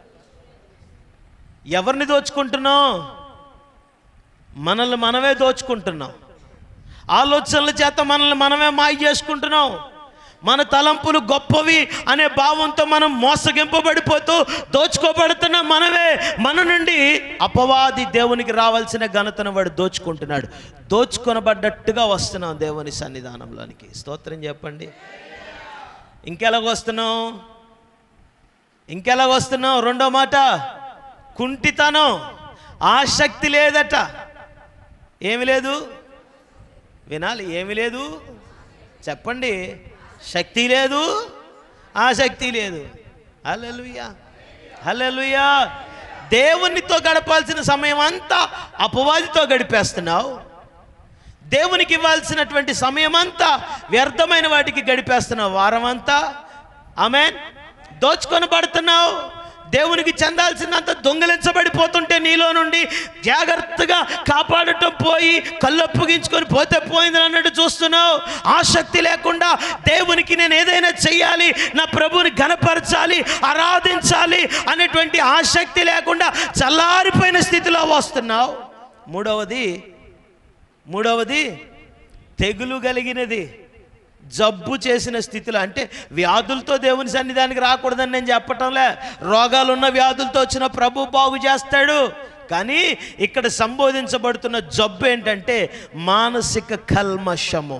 ఎవరిని దోచుకుంటున్నాం మనల్ని మనమే దోచుకుంటున్నాం ఆలోచనల చేత మనల్ని మనమే మాయ చేసుకుంటున్నాం మన తలంపులు గొప్పవి అనే భావంతో మనం మోసగింపబడిపోతూ దోచుకోబడుతున్న మనమే మన నుండి అపవాది దేవునికి రావాల్సిన ఘనతను వాడు దోచుకుంటున్నాడు దోచుకొనబడ్డట్టుగా వస్తున్నాం దేవుని సన్నిధానంలోనికి స్తోత్రం చెప్పండి ఇంకెలాగ వస్తున్నాం ఇంకెలాగ వస్తున్నాం రెండో మాట కుంటితనం ఆసక్తి లేదట ఏమి లేదు వినాలి ఏమి లేదు చెప్పండి శక్తి లేదు ఆసక్తి లేదు హల్లెలూయా హల్లెలూయా దేవునితో గడపాల్సిన సమయం అంతా అపవాదితో గడిపేస్తున్నావు దేవునికి ఇవ్వాల్సినటువంటి సమయం అంతా వ్యర్థమైన వాటికి గడిపేస్తున్నావు వారం అంతా ఆమె దోచుకొని పడుతున్నావు దేవునికి చెందాల్సినంత దొంగిలించబడిపోతుంటే నీలో నుండి జాగ్రత్తగా కాపాడటం పోయి కళ్ళొప్పగించుకొని పోతే పోయింది అన్నట్టు చూస్తున్నావు ఆసక్తి లేకుండా దేవునికి నేను ఏదైనా చెయ్యాలి నా ప్రభువుని గనపరచాలి ఆరాధించాలి అనేటువంటి ఆసక్తి లేకుండా చల్లారిపోయిన స్థితిలో వస్తున్నావు మూడవది మూడవది తెగులు కలిగినది జబ్బు చేసిన స్థితిలో అంటే వ్యాధులతో దేవుని సన్నిధానికి రాకూడదని నేను చెప్పటంలే రోగాలున్న వ్యాధులతో వచ్చిన ప్రభు బాగు చేస్తాడు కానీ ఇక్కడ సంబోధించబడుతున్న జబ్బు ఏంటంటే మానసిక కల్మషము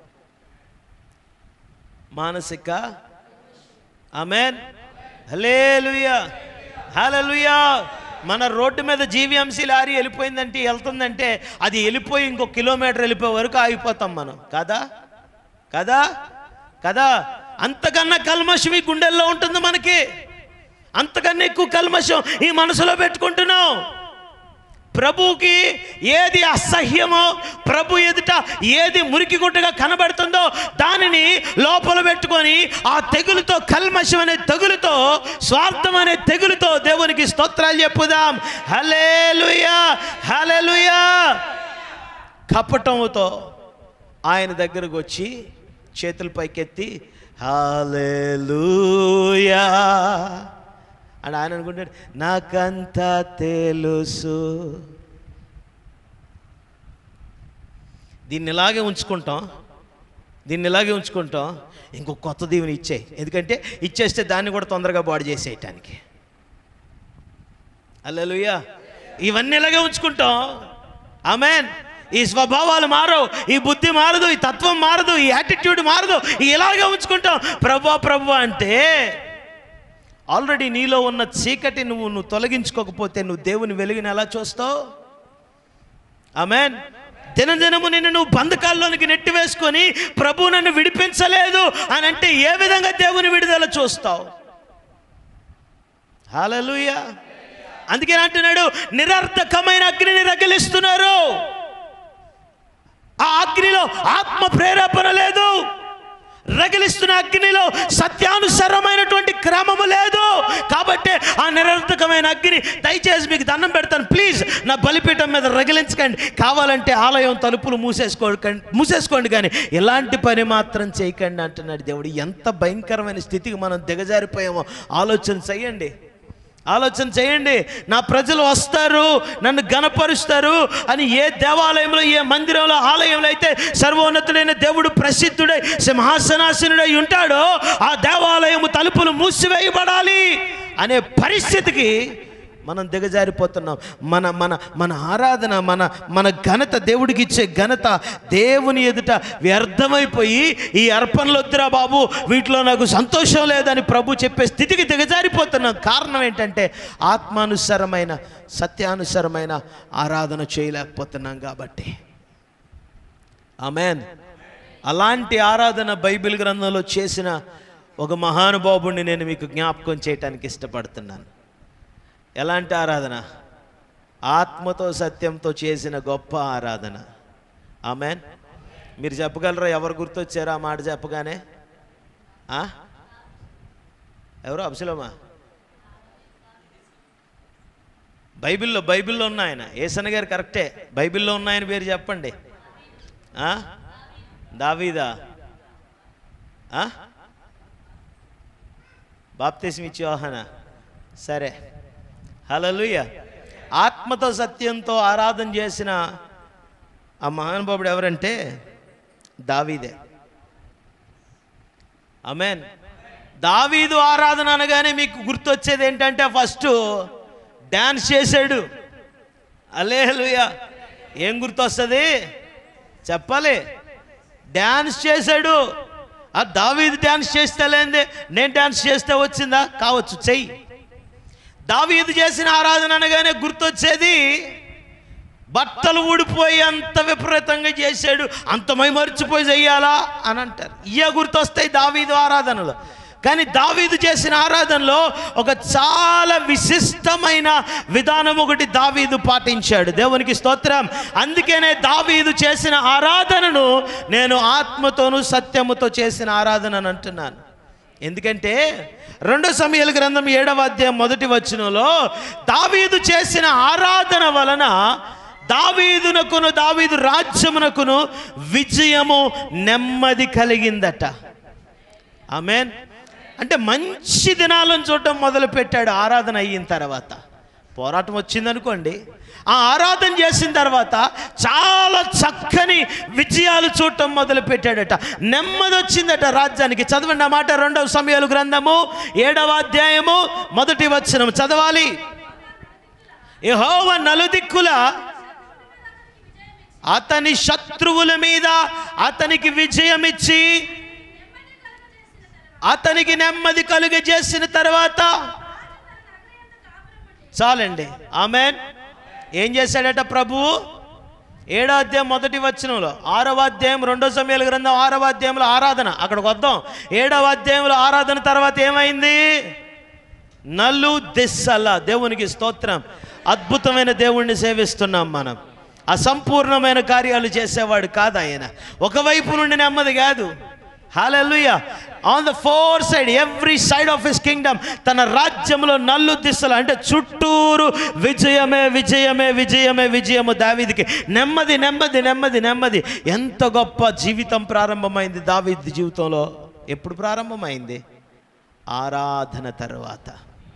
మానసిక ఆమెన్ హలేలుయా హల్లెలూయా మన రోడ్డు మీద జీవీఎంసీ లారీ వెళ్ళిపోయిందంటే వెళ్తుందంటే అది వెళ్ళిపోయి ఇంకో కిలోమీటర్ వెళ్ళిపోయే వరకు ఆగిపోతాం మనం కదా కదా కదా అంతకన్నా కల్మషం ఈ గుండెల్లో ఉంటుంది మనకి అంతకన్నా ఎక్కువ కల్మషం ఈ మనసులో పెట్టుకుంటున్నాం ప్రభువుకి ఏది అసహ్యమో ప్రభు ఎదుట ఏది మురికి గుడ్డగా కనబడుతుందో దానిని లోపల పెట్టుకొని ఆ తెగులుతో కల్మషం అనే తెగులుతో స్వార్థం అనే తెగులుతో దేవునికి స్తోత్రాలు చెప్పుదాం హలేలుయా హలేలుయా కపటముతో ఆయన దగ్గరకు వచ్చి చేతులు పైకెత్తి హాలేలుయా అని ఆయన అనుకుంటాడు నాకంతా తెలుసు దీన్ని ఇలాగే ఉంచుకుంటాం దీన్ని ఇలాగే ఉంచుకుంటాం ఇంకో కొత్త దీవెని ఇచ్చే ఎందుకంటే ఇచ్చేస్తే దాన్ని కూడా తొందరగా బాడీ చేసేయటానికి అల్లెలుయ్యా ఇవన్నీ ఇలాగే ఉంచుకుంటాం ఆమెన్ ఈ స్వభావాలు మారవు ఈ బుద్ధి మారదు ఈ తత్వం మారదు ఈ యాటిట్యూడ్ మారదు ఈ ఇలాగే ఉంచుకుంటాం ప్రభు ప్రభు అంటే ఆల్రెడీ నీలో ఉన్న చీకటి నువ్వు నువ్వు తొలగించుకోకపోతే నువ్వు దేవుని వెలుగుని ఎలా చూస్తావు ఆమెన్ దినదినము నిన్ను నువ్వు బంధకాల్లోనికి నెట్టి వేసుకొని ప్రభు నన్ను విడిపించలేదు అని అంటే ఏ విధంగా దేవుని విడుదల చూస్తావు హాలలుయా అందుకే అంటున్నాడు నిరర్థకమైన అగ్నిని రగిలిస్తున్నారు ఆ అగ్నిలో ఆత్మ ప్రేరేపణ లేదు రగిలిస్తున్న అగ్నిలో సత్యానుసరమైనటువంటి క్రమము లేదు కాబట్టి ఆ నిరర్థకమైన అగ్ని దయచేసి మీకు దండం పెడతాను ప్లీజ్ నా బలిపీఠం మీద రగిలించకండి కావాలంటే ఆలయం తలుపులు మూసేసుకోండి మూసేసుకోండి కానీ ఎలాంటి పని మాత్రం చేయకండి అంటున్నాడు దేవుడు ఎంత భయంకరమైన స్థితికి మనం దిగజారిపోయామో ఆలోచన చేయండి ఆలోచన చేయండి నా ప్రజలు వస్తారు నన్ను గనపరుస్తారు అని ఏ దేవాలయంలో ఏ మందిరంలో ఆలయంలో అయితే సర్వోన్నతుడైన దేవుడు ప్రసిద్ధుడై సింహాసనాసనుడై ఉంటాడో ఆ దేవాలయము తలుపులు మూసివేయబడాలి అనే పరిస్థితికి మనం దిగజారిపోతున్నాం మన మన మన ఆరాధన మన మన ఘనత దేవుడికి ఇచ్చే ఘనత దేవుని ఎదుట వ్యర్థమైపోయి ఈ అర్పణలు వద్దురా బాబు వీటిలో నాకు సంతోషం లేదని ప్రభు చెప్పే స్థితికి దిగజారిపోతున్నాం కారణం ఏంటంటే ఆత్మానుసరమైన సత్యానుసరమైన ఆరాధన చేయలేకపోతున్నాం కాబట్టి ఆమెన్ అలాంటి ఆరాధన బైబిల్ గ్రంథంలో చేసిన ఒక మహానుభావుడిని నేను మీకు జ్ఞాపకం చేయటానికి ఇష్టపడుతున్నాను ఎలాంటి ఆరాధన ఆత్మతో సత్యంతో చేసిన గొప్ప ఆరాధన ఆమెన్ మీరు చెప్పగలరా ఎవరు గుర్తొచ్చారో ఆ మాట చెప్పగానే ఆ? ఎవరు అబ్సలమా బైబిల్లో బైబిల్లో ఉన్న ఆయన ఏసన్న గారు కరెక్టే బైబిల్లో ఉన్న ఆయన పేరు చెప్పండి ఆ? దావీదా ఆ? బాప్తీసం ఇచ్చి యోహానా సరే హలలుయ ఆత్మతో సత్యంతో ఆరాధన చేసిన ఆ మహానుభావుడు ఎవరంటే దావీదే ఆమెన్ దావీదు ఆరాధన అనగానే మీకు గుర్తొచ్చేది ఏంటంటే ఫస్ట్ డ్యాన్స్ చేశాడు అలేహలుయా ఏం గుర్తొస్తుంది చెప్పాలి డ్యాన్స్ చేశాడు ఆ దావీదు డ్యాన్స్ చేస్తే లేదే నేను డ్యాన్స్ చేస్తే వచ్చిందా కావచ్చు చెయ్యి దావీదు చేసిన ఆరాధన అనగానే గుర్తొచ్చేది బట్టలు ఊడిపోయి అంత విపరీతంగా చేశాడు అంతమై మర్చిపోయి చెయ్యాలా అని అంటారు ఇయ్య గుర్తొస్తాయి దావీదు ఆరాధనలో కానీ దావీదు చేసిన ఆరాధనలో ఒక చాలా విశిష్టమైన విధానం ఒకటి దావీదు పాటించాడు దేవునికి స్తోత్రం అందుకనే దావీదు చేసిన ఆరాధనను నేను ఆత్మతోనూ సత్యముతో చేసిన ఆరాధన అని అంటున్నాను ఎందుకంటే రెండో సమయాల గ్రంథం ఏడవ అధ్యాయం మొదటి వచనంలో దావీదు చేసిన ఆరాధన వలన దావీదునకును దావీదు రాజ్యమునకును విజయము నెమ్మది కలిగిందట ఆమెన్ అంటే మంచి దినాలను చూడటం మొదలు పెట్టాడు ఆరాధన అయిన తర్వాత పోరాటం వచ్చిందనుకోండి ఆ ఆరాధన చేసిన తర్వాత చాలా చక్కని విజయాలు చూడటం మొదలు పెట్టాడట నెమ్మది వచ్చిందట రాజ్యానికి చదవండి ఆ మాట రెండవ సమయాలు గ్రంథము ఏడవ అధ్యాయము మొదటి వచనం చదవాలి యెహోవా నలుదిక్కుల అతని శత్రువుల మీద అతనికి విజయమిచ్చి అతనికి నెమ్మది కలుగజేసిన తర్వాత చాలండి ఆమెన్ ఏం చేశాడట ప్రభువు ఏడో అధ్యాయం మొదటి వచనంలో ఆరవ అధ్యాయం రెండో సమయాల గ్రంథం ఆరవ అధ్యాయంలో ఆరాధన అక్కడికి వద్దాం ఏడవ అధ్యాయంలో ఆరాధన తర్వాత ఏమైంది నల్లు దిస్సల దేవునికి స్తోత్రం అద్భుతమైన దేవుణ్ణి సేవిస్తున్నాం మనం అసంపూర్ణమైన కార్యాలు చేసేవాడు కాదు ఆయన ఒకవైపు నుండి నెమ్మది కాదు hallelujah on the four side every side of his kingdom తన రాజ్యంలో నల్లు దిశలు అంటే చుట్టూరు విజయమే విజయమే విజయమే విజయము దావీదికి నెమ్మది నెమ్మది నెమ్మది నెమ్మది ఎంత గొప్ప జీవితం ప్రారంభమైంది దావీది జీవితంలో ఎప్పుడు ప్రారంభమైంది ఆరాధన తర్వాత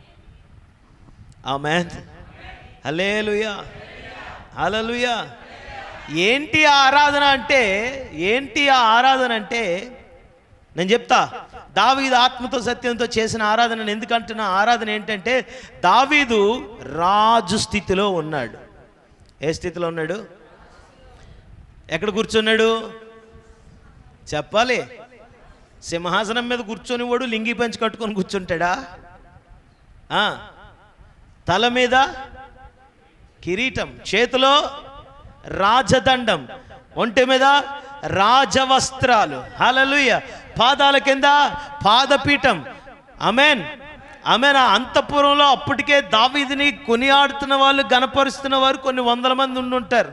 ఆమె హలేలుయా హలలుయా ఏంటి ఆ ఆరాధన అంటే ఏంటి ఆ ఆరాధన అంటే నేను చెప్తా దావీదు ఆత్మతో సత్యంతో చేసిన ఆరాధన ఎందుకంటున్నా ఆరాధన ఏంటంటే దావీదు రాజు స్థితిలో ఉన్నాడు ఏ స్థితిలో ఉన్నాడు ఎక్కడ కూర్చున్నాడు చెప్పాలి సింహాసనం మీద కూర్చొని వాడు లింగి పంచి కట్టుకొని కూర్చుంటాడా ఆ, తల మీద కిరీటం చేతిలో రాజదండం ఒంటి మీద రాజవస్త్రాలు హలలుయ పాదాల కింద పాదపీఠం అమెన్ ఆమెన్ ఆ అంతఃపురంలో అప్పటికే దావీదిని కొనియాడుతున్న వాళ్ళు గనపరుస్తున్న వారు కొన్ని వందల మంది ఉండుంటారు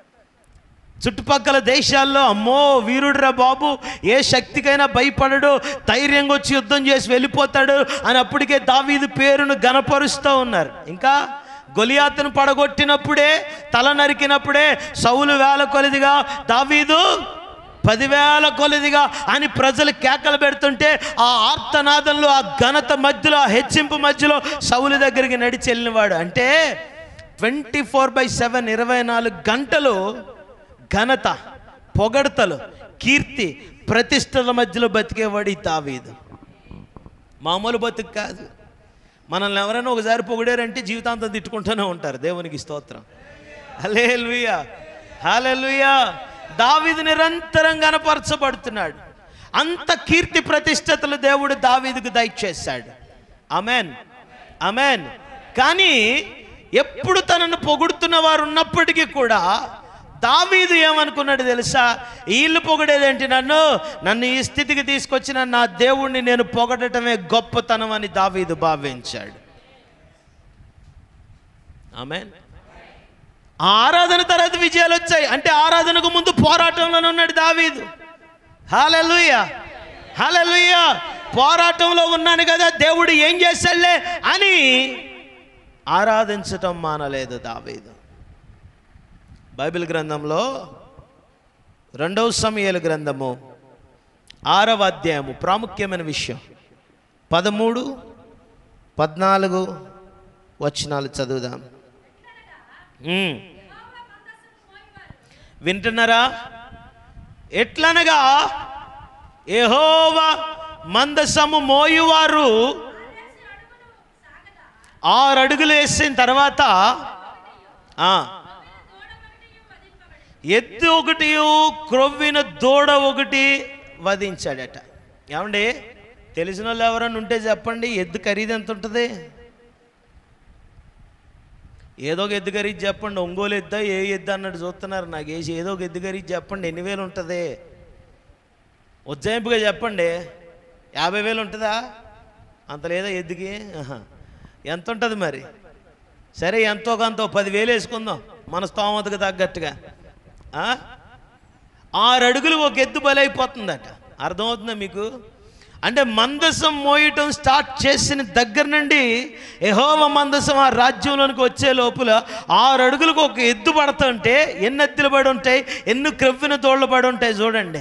చుట్టుపక్కల దేశాల్లో అమ్మో వీరుడురా బాబు ఏ శక్తికైనా భయపడడు ధైర్యంగా వచ్చి యుద్ధం చేసి వెళ్ళిపోతాడు అని అప్పటికే దావీదు పేరును గనపరుస్తూ ఉన్నారు ఇంకా గొలియాతును పడగొట్టినప్పుడే తల నరికినప్పుడే సౌలు వేల కొలిదిగా దావీదు పదివేల కొలిదిగా అని ప్రజలు కేకలు పెడుతుంటే ఆ ఆర్తనాదంలో ఆ ఘనత మధ్యలో ఆ హెచ్చింపు మధ్యలో సౌలు దగ్గరికి నడిచి వెళ్ళినవాడు అంటే ట్వంటీ ఫోర్ బై సెవెన్ ఇరవై నాలుగు గంటలు ఘనత పొగడతలు కీర్తి ప్రతిష్టల మధ్యలో బతికేవాడు ఈ దావీదు మామూలు బతుకు కాదు మనల్ని ఎవరైనా ఒకసారి పొగిడారంటే జీవితాంతం తిట్టుకుంటూనే ఉంటారు దేవునికి స్తోత్రం హలేలుయా హలేలుయా దావీదు నిరంతరం గనపరచబడుతున్నాడు అంత కీర్తి ప్రతిష్టతలు దేవుడు దావీదుకు దయచేశాడు అమెన్ అమెన్ కానీ ఎప్పుడు తనను పొగుడుతున్న వారు ఉన్నప్పటికీ కూడా దావీదు ఏమనుకున్నాడు తెలుసా వీళ్ళు పొగడేదేంటి నన్ను నన్ను ఈ స్థితికి తీసుకొచ్చిన నా దేవుణ్ణి నేను పొగడటమే గొప్పతనం అని దావీదు భావించాడు ఆమె ఆరాధన తర్వాత విజయాలు వచ్చాయి అంటే ఆరాధనకు ముందు పోరాటంలోనే ఉన్నాడు దావీదు హాలెలుయ హాలెలుయ పోరాటంలో ఉన్నాను కదా దేవుడు ఏం చేశాడులే అని ఆరాధించటం మానలేదు దావీదు బైబిల్ గ్రంథంలో రెండవ సమయాల గ్రంథము ఆరవ అధ్యాయము ప్రాముఖ్యమైన విషయం పదమూడు పద్నాలుగు వచనాలు చదువుదాం ఉమ్. వింటున్నారా ఎట్లనగా ఏహోవా మందసము మోయువారు ఆరు అడుగులు వేసిన తర్వాత ఆ, ఎద్దు ఒకటి క్రొవ్విన దూడ ఒకటి వధించాడట ఏమండి తెలిసిన వాళ్ళు ఎవరన్నా ఉంటే చెప్పండి ఎద్దు ఖరీదు ఎంత ఉంటుంది ఏదో ఒక ఎద్దు ఖరీదు చెప్పండి ఒంగోలు ఎద్దా ఏ ఎద్దు అన్నట్టు చూస్తున్నారు నాకు వేసి ఏదో ఒక ఎద్దు ఖరీదు చెప్పండి ఎన్ని వేలు ఉంటుంది ఉజ్జాయింపుగా చెప్పండి యాభై వేలు ఉంటుందా అంత లేదా ఎద్దుకి ఆహా. ఎంత ఉంటుంది మరి సరే ఎంతో కొంత ఓ పదివేలు వేసుకుందాం మన స్తోమతకు తగ్గట్టుగా ఆ? ఆరు అడుగులు ఒక ఎద్దు బలైపోతుందట అర్థమవుతుందా మీకు అంటే మందసం మోయటం స్టార్ట్ చేసిన దగ్గర నుండి ఎహోవ మందసం ఆ రాజ్యంలోనికి వచ్చే లోపల ఆరు అడుగులకు ఒక ఎద్దు పడుతుంటే ఎన్ని ఎద్దులు పడి ఉంటాయి ఎన్ని క్రవ్విన తోళ్ళు పడి ఉంటాయి చూడండి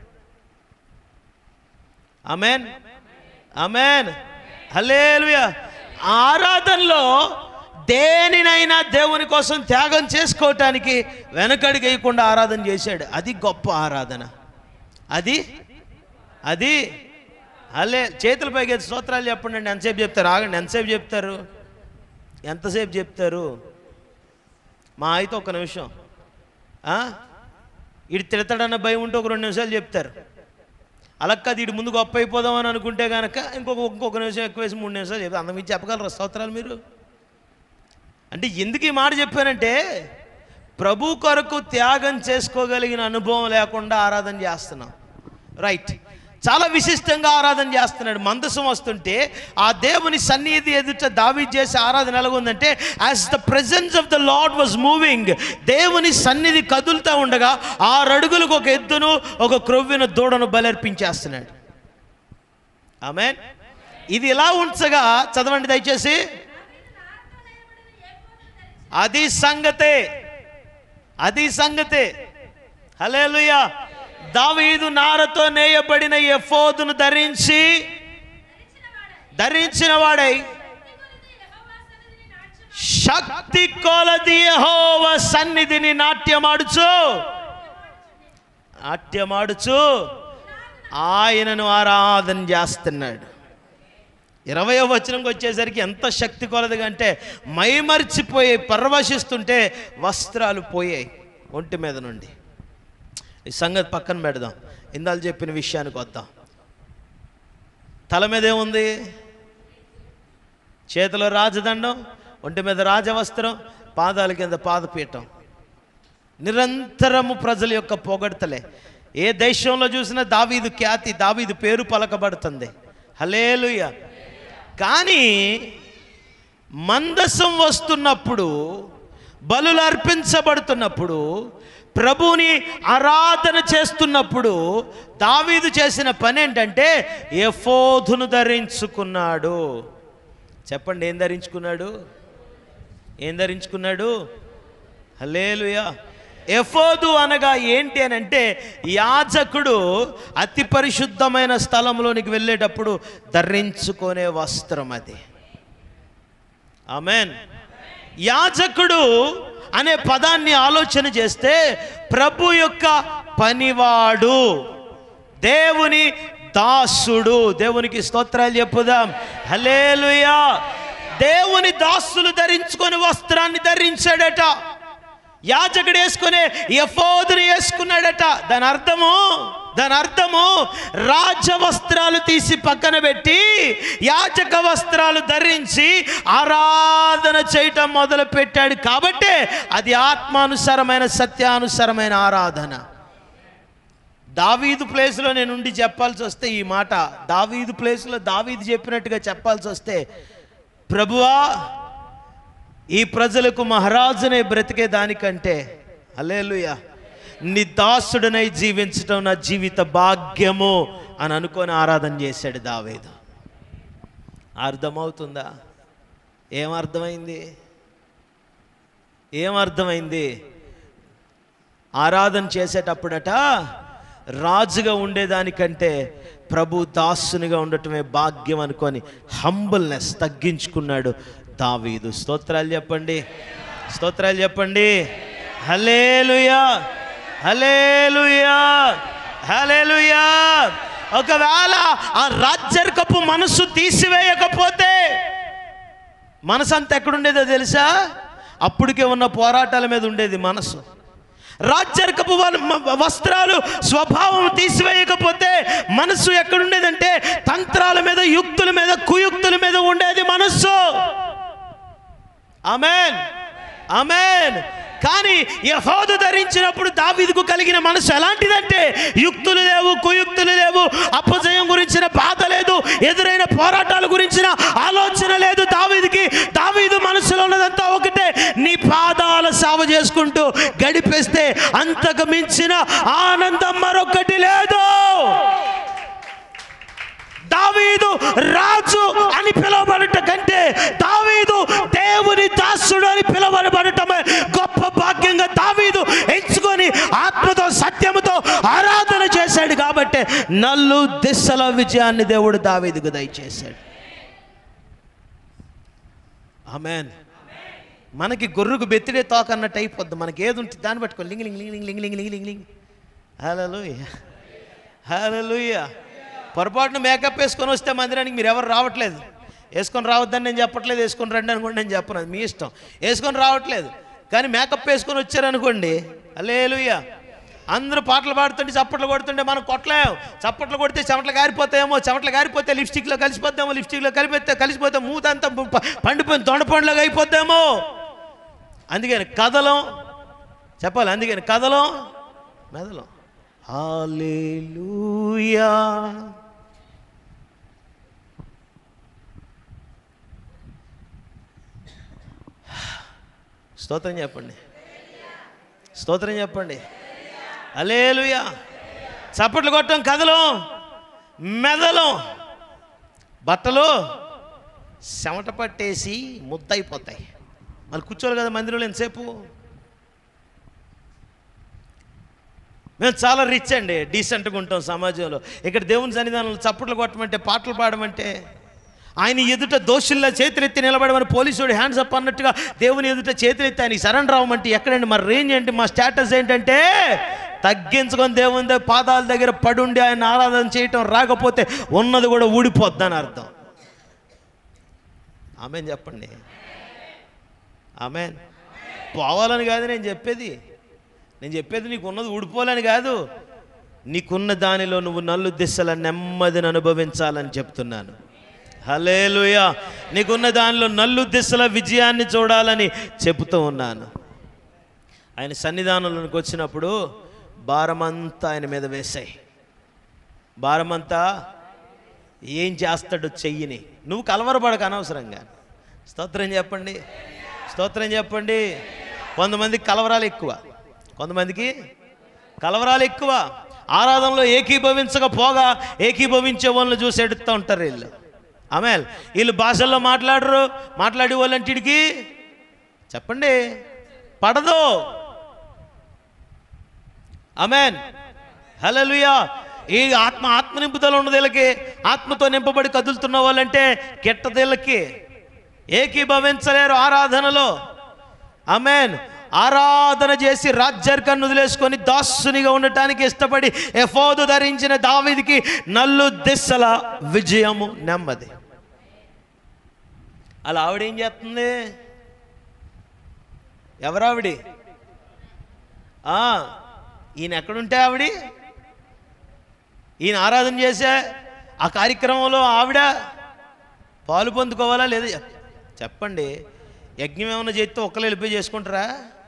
అమెన్ అమెన్ హలేలుయా ఆరాధనలో దేనినైనా దేవుని కోసం త్యాగం చేసుకోవటానికి వెనకడికి వేయకుండా ఆరాధన చేశాడు అది గొప్ప ఆరాధన అది అది అలే చేతుల పైకి స్తోత్రాలు చెప్పండి అండి ఎంతసేపు చెప్తారు ఆగండి ఎంతసేపు చెప్తారు ఎంతసేపు చెప్తారు మా అయితే ఒక నిమిషం ఆ? ఇటు తిడతాడన్న భయం ఉంటే ఒక రెండు నిమిషాలు చెప్తారు అలా కాదు ఇటు ముందు గొప్ప అయిపోదాం అని అనుకుంటే కనుక ఇంకొక ఇంకొక నిమిషం ఎక్కువ వేసి మూడు నిమిషాలు చెప్తారు అంత మీరు చెప్పగలరా స్తోత్రాలు మీరు అంటే ఎందుకు ఈ మాట చెప్పానంటే ప్రభు కొరకు త్యాగం చేసుకోగలిగిన అనుభవం లేకుండా ఆరాధన చేస్తున్నాం రైట్ చాలా విశిష్టంగా ఆరాధన చేస్తున్నాడు మందసం వస్తుంటే ఆ దేవుని సన్నిధి ఎదుట దావి చేసే ఆరాధన ఎలాగుందంటే as the presence of the lord was moving దేవుని సన్నిధి కదులుతూ ఉండగా ఆరు అడుగులకు ఒక ఎద్దును ఒక క్రొవ్విన దూడను బలర్పించేస్తున్నాడు ఆమె ఇది ఇలా ఉంచగా చదవండి దయచేసి అది సంగతే అది సంగతే హలేలుయా దావీదు నారతో నేయబడిన ఎఫోదును ధరించి ధరించిన వాడై శక్తి కొలది యెహోవా సన్నిధిని నాట్యమాడుచు నాట్యమాడుచు ఆయనను ఆరాధన చేస్తున్నాడు ఇరవయో వచనంకి వచ్చేసరికి ఎంత శక్తి కొలదిగా అంటే మైమరిచిపోయి పరవశిస్తుంటే వస్త్రాలు పోయాయి ఒంటి మీద నుండి ఈ సంగతి పక్కన పెడదాం ఇందాలు చెప్పిన విషయానికి వద్దాం తల మీద ఏముంది చేతిలో రాజదండం ఒంటి మీద రాజవస్త్రం పాదాల కింద పాదపీఠం నిరంతరము ప్రజల యొక్క పొగడతలే ఏ దేశంలో చూసినా దావీదు ఖ్యాతి దావీదు పేరు పలకబడుతుంది హలేలుయ కానీ మందసం వస్తున్నప్పుడు బలులు అర్పించబడుతున్నప్పుడు ప్రభుని ఆరాధన చేస్తున్నప్పుడు దావీదు చేసిన పని ఏంటంటే ఎఫోధును ధరించుకున్నాడు చెప్పండి ఏం ధరించుకున్నాడు ఏం ధరించుకున్నాడు హలేలుయా ఎఫోదు అనగా ఏంటి అని అంటే యాజకుడు అతి పరిశుద్ధమైన స్థలంలోనికి వెళ్ళేటప్పుడు ధరించుకునే వస్త్రం అది ఆమెన్ యాజకుడు అనే పదాన్ని ఆలోచన చేస్తే ప్రభు యొక్క పనివాడు దేవుని దాసుడు దేవునికి స్తోత్రాలు చెప్పుదాం హలేలుయా దేవుని దాసులు ధరించుకొని వస్త్రాన్ని ధరించాడట యాజకుడు వేసుకునే ఎఫోదుని వేసుకున్నాడట దాని అర్థము దాని అర్థము రాజ వస్త్రాలు తీసి పక్కన పెట్టి యాజక వస్త్రాలు ధరించి ఆరాధన చేయటం మొదలు పెట్టాడు కాబట్టే అది ఆత్మానుసారమైన సత్యానుసారమైన ఆరాధన దావీదు ప్లేస్లో నేను ఉండి చెప్పాల్సి వస్తే ఈ మాట దావీదు ప్లేస్లో దావీదు చెప్పినట్టుగా చెప్పాల్సి వస్తే ప్రభువా ఈ ప్రజలకు మహారాజునే బ్రతికే దానికంటే అలేలుయా నీ దాసుడనై జీవించటం నా జీవిత భాగ్యము అని అనుకొని ఆరాధన చేశాడు దావేదు అర్థమవుతుందా ఏం అర్థమైంది ఏం అర్థమైంది ఆరాధన చేసేటప్పుడట రాజుగా ఉండేదానికంటే ప్రభు దాసునిగా ఉండటమే భాగ్యం అనుకొని హంబుల్నెస్ తగ్గించుకున్నాడు దావీదు స్తోత్రాలు చెప్పండి స్తోత్రాలు చెప్పండి హలేలుయా హలేలుయా హలేలుయా ఒకవేళ ఆ రాజ్యర్కపు మనస్సు తీసివేయకపోతే మనసు అంతా ఎక్కడుండేదో తెలుసా అప్పటికే ఉన్న పోరాటాల మీద ఉండేది మనసు రాజ్యర్కపు వ- మ- వస్త్రాలు స్వభావం తీసివేయకపోతే మనస్సు ఎక్కడుండేదంటే తంత్రాల మీద యుక్తుల మీద కుయుక్తుల మీద ఉండేది మనస్సు ఆమెన్ ఆమెన్ కానీ యహోదు ధరించినప్పుడు దావీదుకు కలిగిన మనసు ఎలాంటిదంటే యుక్తులు లేవు కుయుక్తులు లేవు అపజయం గురించిన బాధ లేదు ఎదురైన పోరాటాల గురించిన ఆలోచన లేదు దావీదుకి దావీదు మనసులో ఉన్నదంతా ఒకటే నీ పాదాల సేవ చేసుకుంటూ గడిపేస్తే అంతకు మించిన ఆనందం మరొకటి లేదు దావీదు రాజు అని పిలువబడట కంటే దావీదు దేవుని దాసుడు అని పిలువబడటమే గొప్ప భాగ్యంగా దావీదు ఎంచుకొని ఆత్మతో సత్యముతో ఆరాధన చేశాడు కాబట్టి నల్లు దిశల విజయాన్ని దేవుడు దావీదుకు దయచేశాడు ఆమెన్ మనకి గొర్రెకు బెత్తిడే తోక అన్నట్టు అయిపోద్ది మనకి ఏది ఉంటుంది దాన్ని పట్టుకో లింగ్ లింగ్ లింగ్ లింగ్ లింగ్ లింగ్ లింగ్ లింగ్ లింగ్ హల్లెలూయా హల్లెలూయా పొరపాటున మేకప్ వేసుకొని వస్తే మందిరానికి మీరు ఎవరు రావట్లేదు వేసుకొని రావద్దని నేను చెప్పట్లేదు వేసుకొని రండి అనుకోండి నేను చెప్పను అది మీ ఇష్టం వేసుకొని రావట్లేదు కానీ మేకప్ వేసుకొని వచ్చారనుకోండి అల్లేలుయ్యా అందరూ పాటలు పాడుతుంటే చప్పట్లు కొడుతుంటే మనం కొట్టలేం చప్పట్లు కొడితే చెమటలు గారిపోతాయేమో చెమటలు గారిపోతే లిప్స్టిక్లో కలిసిపోతామో లిప్స్టిక్లో కలిపితే కలిసిపోతే మూతంతా ప- పండిపోయిన దొండపండులాగా అయిపోద్దేమో అందుకని కథలం చెప్పాలి అందుకని కథలం మెదలం హాలేలూయా స్తోత్రం చెప్పండి స్తోత్రం చెప్పండి అలేలుయా చప్పట్లు కొట్టం కథలు మెదలం బట్టలు చెమట పట్టేసి ముద్దయిపోతాయి మళ్ళీ కూర్చోరు కదా మందిరంలో ఎంతసేపు మేము చాలా రిచ్ అండి డీసెంట్గా ఉంటాం సమాజంలో ఇక్కడ దేవుని సన్నిధానంలో చప్పట్లు కొట్టమంటే పాటలు పాడమంటే ఆయన ఎదుట దోషుల్లా చేతులెత్తి నిలబడమని పోలీసుడు హ్యాండ్స్ అప్ అన్నట్టుగా దేవుని ఎదుట చేతులెత్తి ఆయన శరణ్ రావమంటే ఎక్కడండి మా రేంజ్ ఏంటి మా స్టేటస్ ఏంటంటే తగ్గించుకొని దేవుని దగ్గర పాదాల దగ్గర పడుండి ఆయన ఆరాధన చేయటం రాకపోతే ఉన్నది కూడా ఊడిపోద్దని అర్థం ఆమెన్ చెప్పండి ఆమెన్ పోవాలని కాదు నేను చెప్పేది నేను చెప్పేది నీకు ఉన్నది ఊడిపోవాలని కాదు నీకున్న దానిలో నువ్వు నల్లు దిశల నెమ్మదిని అనుభవించాలని చెప్తున్నాను హలేలుయా నీకున్న దానిలో నల్లు దిశల విజయాన్ని చూడాలని చెబుతూ ఉన్నాను ఆయన సన్నిధానంలోకి వచ్చినప్పుడు భారమంతా ఆయన మీద వేశాయి భారమంతా ఏం చేస్తాడు చెయ్యిని నువ్వు కలవరపడక అనవసరంగా స్తోత్రం చెప్పండి స్తోత్రం చెప్పండి కొంతమందికి కలవరాలు ఎక్కువ కొంతమందికి కలవరాలు ఎక్కువ ఆరాధనలో ఏకీభవించకపోగా ఏకీభవించే వాళ్ళని చూసి ఎడుతూ ఉంటారు వీళ్ళు ఆమె వీళ్ళు భాషల్లో మాట్లాడరు మాట్లాడే వాళ్ళంటికి చెప్పండి పడదు అమెన్ హల్లెలూయా ఈ ఆత్మ ఆత్మ నింపుదల ఉన్నది వీళ్ళకి ఆత్మతో నింపబడి కదులుతున్న వాళ్ళంటే కెట్టదేళ్ళకి ఏకీభవించలేరు ఆరాధనలో అమెన్ ఆరాధన చేసి రాజ్యర్కాన్ని వదిలేసుకొని దాసునిగా ఉండటానికి ఇష్టపడి ఎఫోదు ధరించిన దావిదికి నల్లు దిశల విజయము నెమ్మది అలా ఆవిడేం చేస్తుంది ఎవరావిడి ఆ, ఈయన ఎక్కడుంటే ఆవిడ ఈయన ఆరాధన చేసే ఆ కార్యక్రమంలో ఆవిడ పాలు పొందుకోవాలా లేదా చెప్పండి యజ్ఞం ఏమైనా చేస్తే ఒక్కరు వెళ్ళిపోయి చేసుకుంటారా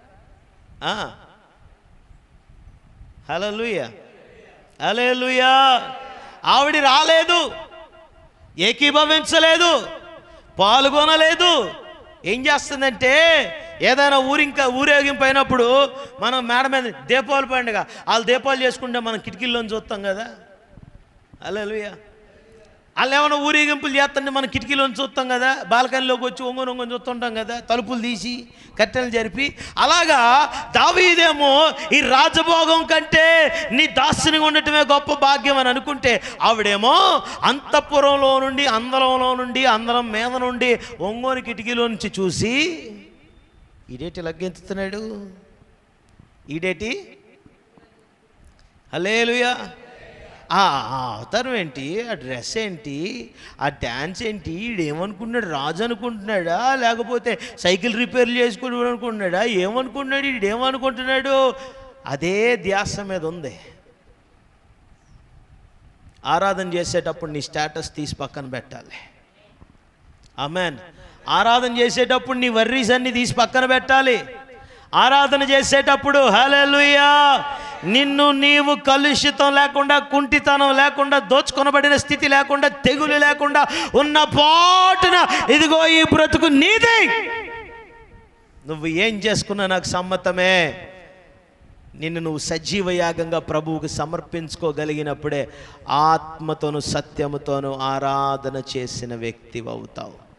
హలో లూయ హలే ఆవిడ రాలేదు ఏకీభవించలేదు పాల్గొనలేదు ఏం చేస్తుందంటే ఏదైనా ఊరింకా ఊరేగింపు అయినప్పుడు మనం మేడ మీద దీపావళి పండుగ వాళ్ళు దీపాలు చేసుకుంటే మనం కిటికీల్లోంచి చూస్తాం కదా అల్లెలుయ్యా వాళ్ళు ఏమైనా ఊరేగింపులు చేస్తుంటే మనం కిటికీలోంచి చూస్తాం కదా బాల్కనీలోకి వచ్చి ఒంగొని ఒంగొని చూస్తుంటాం కదా తలుపులు తీసి కట్టెలు జరిపి అలాగా దావీదేమో ఈ రాజభోగం కంటే నీ దాస్యునిగా ఉండటమే గొప్ప భాగ్యం అని అనుకుంటే ఆవిడేమో అంతఃపురంలో నుండి అందరంలో నుండి అందరం మీద నుండి ఒంగోని కిటికీలో నుంచి చూసి ఈడేటి లగ్గెంతుతున్నాడు ఈడేటి హలేలుయా ఆ ఆ అవతారం ఏంటి ఆ డ్రెస్ ఏంటి ఆ డ్యాన్స్ ఏంటి ఈడేమనుకుంటున్నాడు రాజు అనుకుంటున్నాడా లేకపోతే సైకిల్ రిపేర్లు చేసుకోవడం అనుకుంటున్నాడా ఏమనుకుంటున్నాడు ఈడేమనుకుంటున్నాడు అదే ధ్యాస మీద ఉంది ఆరాధన చేసేటప్పుడు నీ స్టేటస్ తీసి పక్కన పెట్టాలి ఆమెన్ ఆరాధన చేసేటప్పుడు నీ వర్రీస్ అన్ని తీసి పక్కన పెట్టాలి ఆరాధన చేసేటప్పుడు హల్లెలూయా నిన్ను నీవు కలుషితం లేకుండా కుంటితనం లేకుండా దోచుకొనబడిన స్థితి లేకుండా తెగులు లేకుండా ఉన్న పాటున ఇదిగో ఈ బ్రతుకు నీదే నువ్వు ఏం చేసుకున్నా నాకు సమ్మతమే నిన్ను నువ్వు సజీవ యాగంగా ప్రభువుకు సమర్పించుకోగలిగినప్పుడే ఆత్మతోను సత్యముతోను ఆరాధన చేసిన వ్యక్తి అవుతావు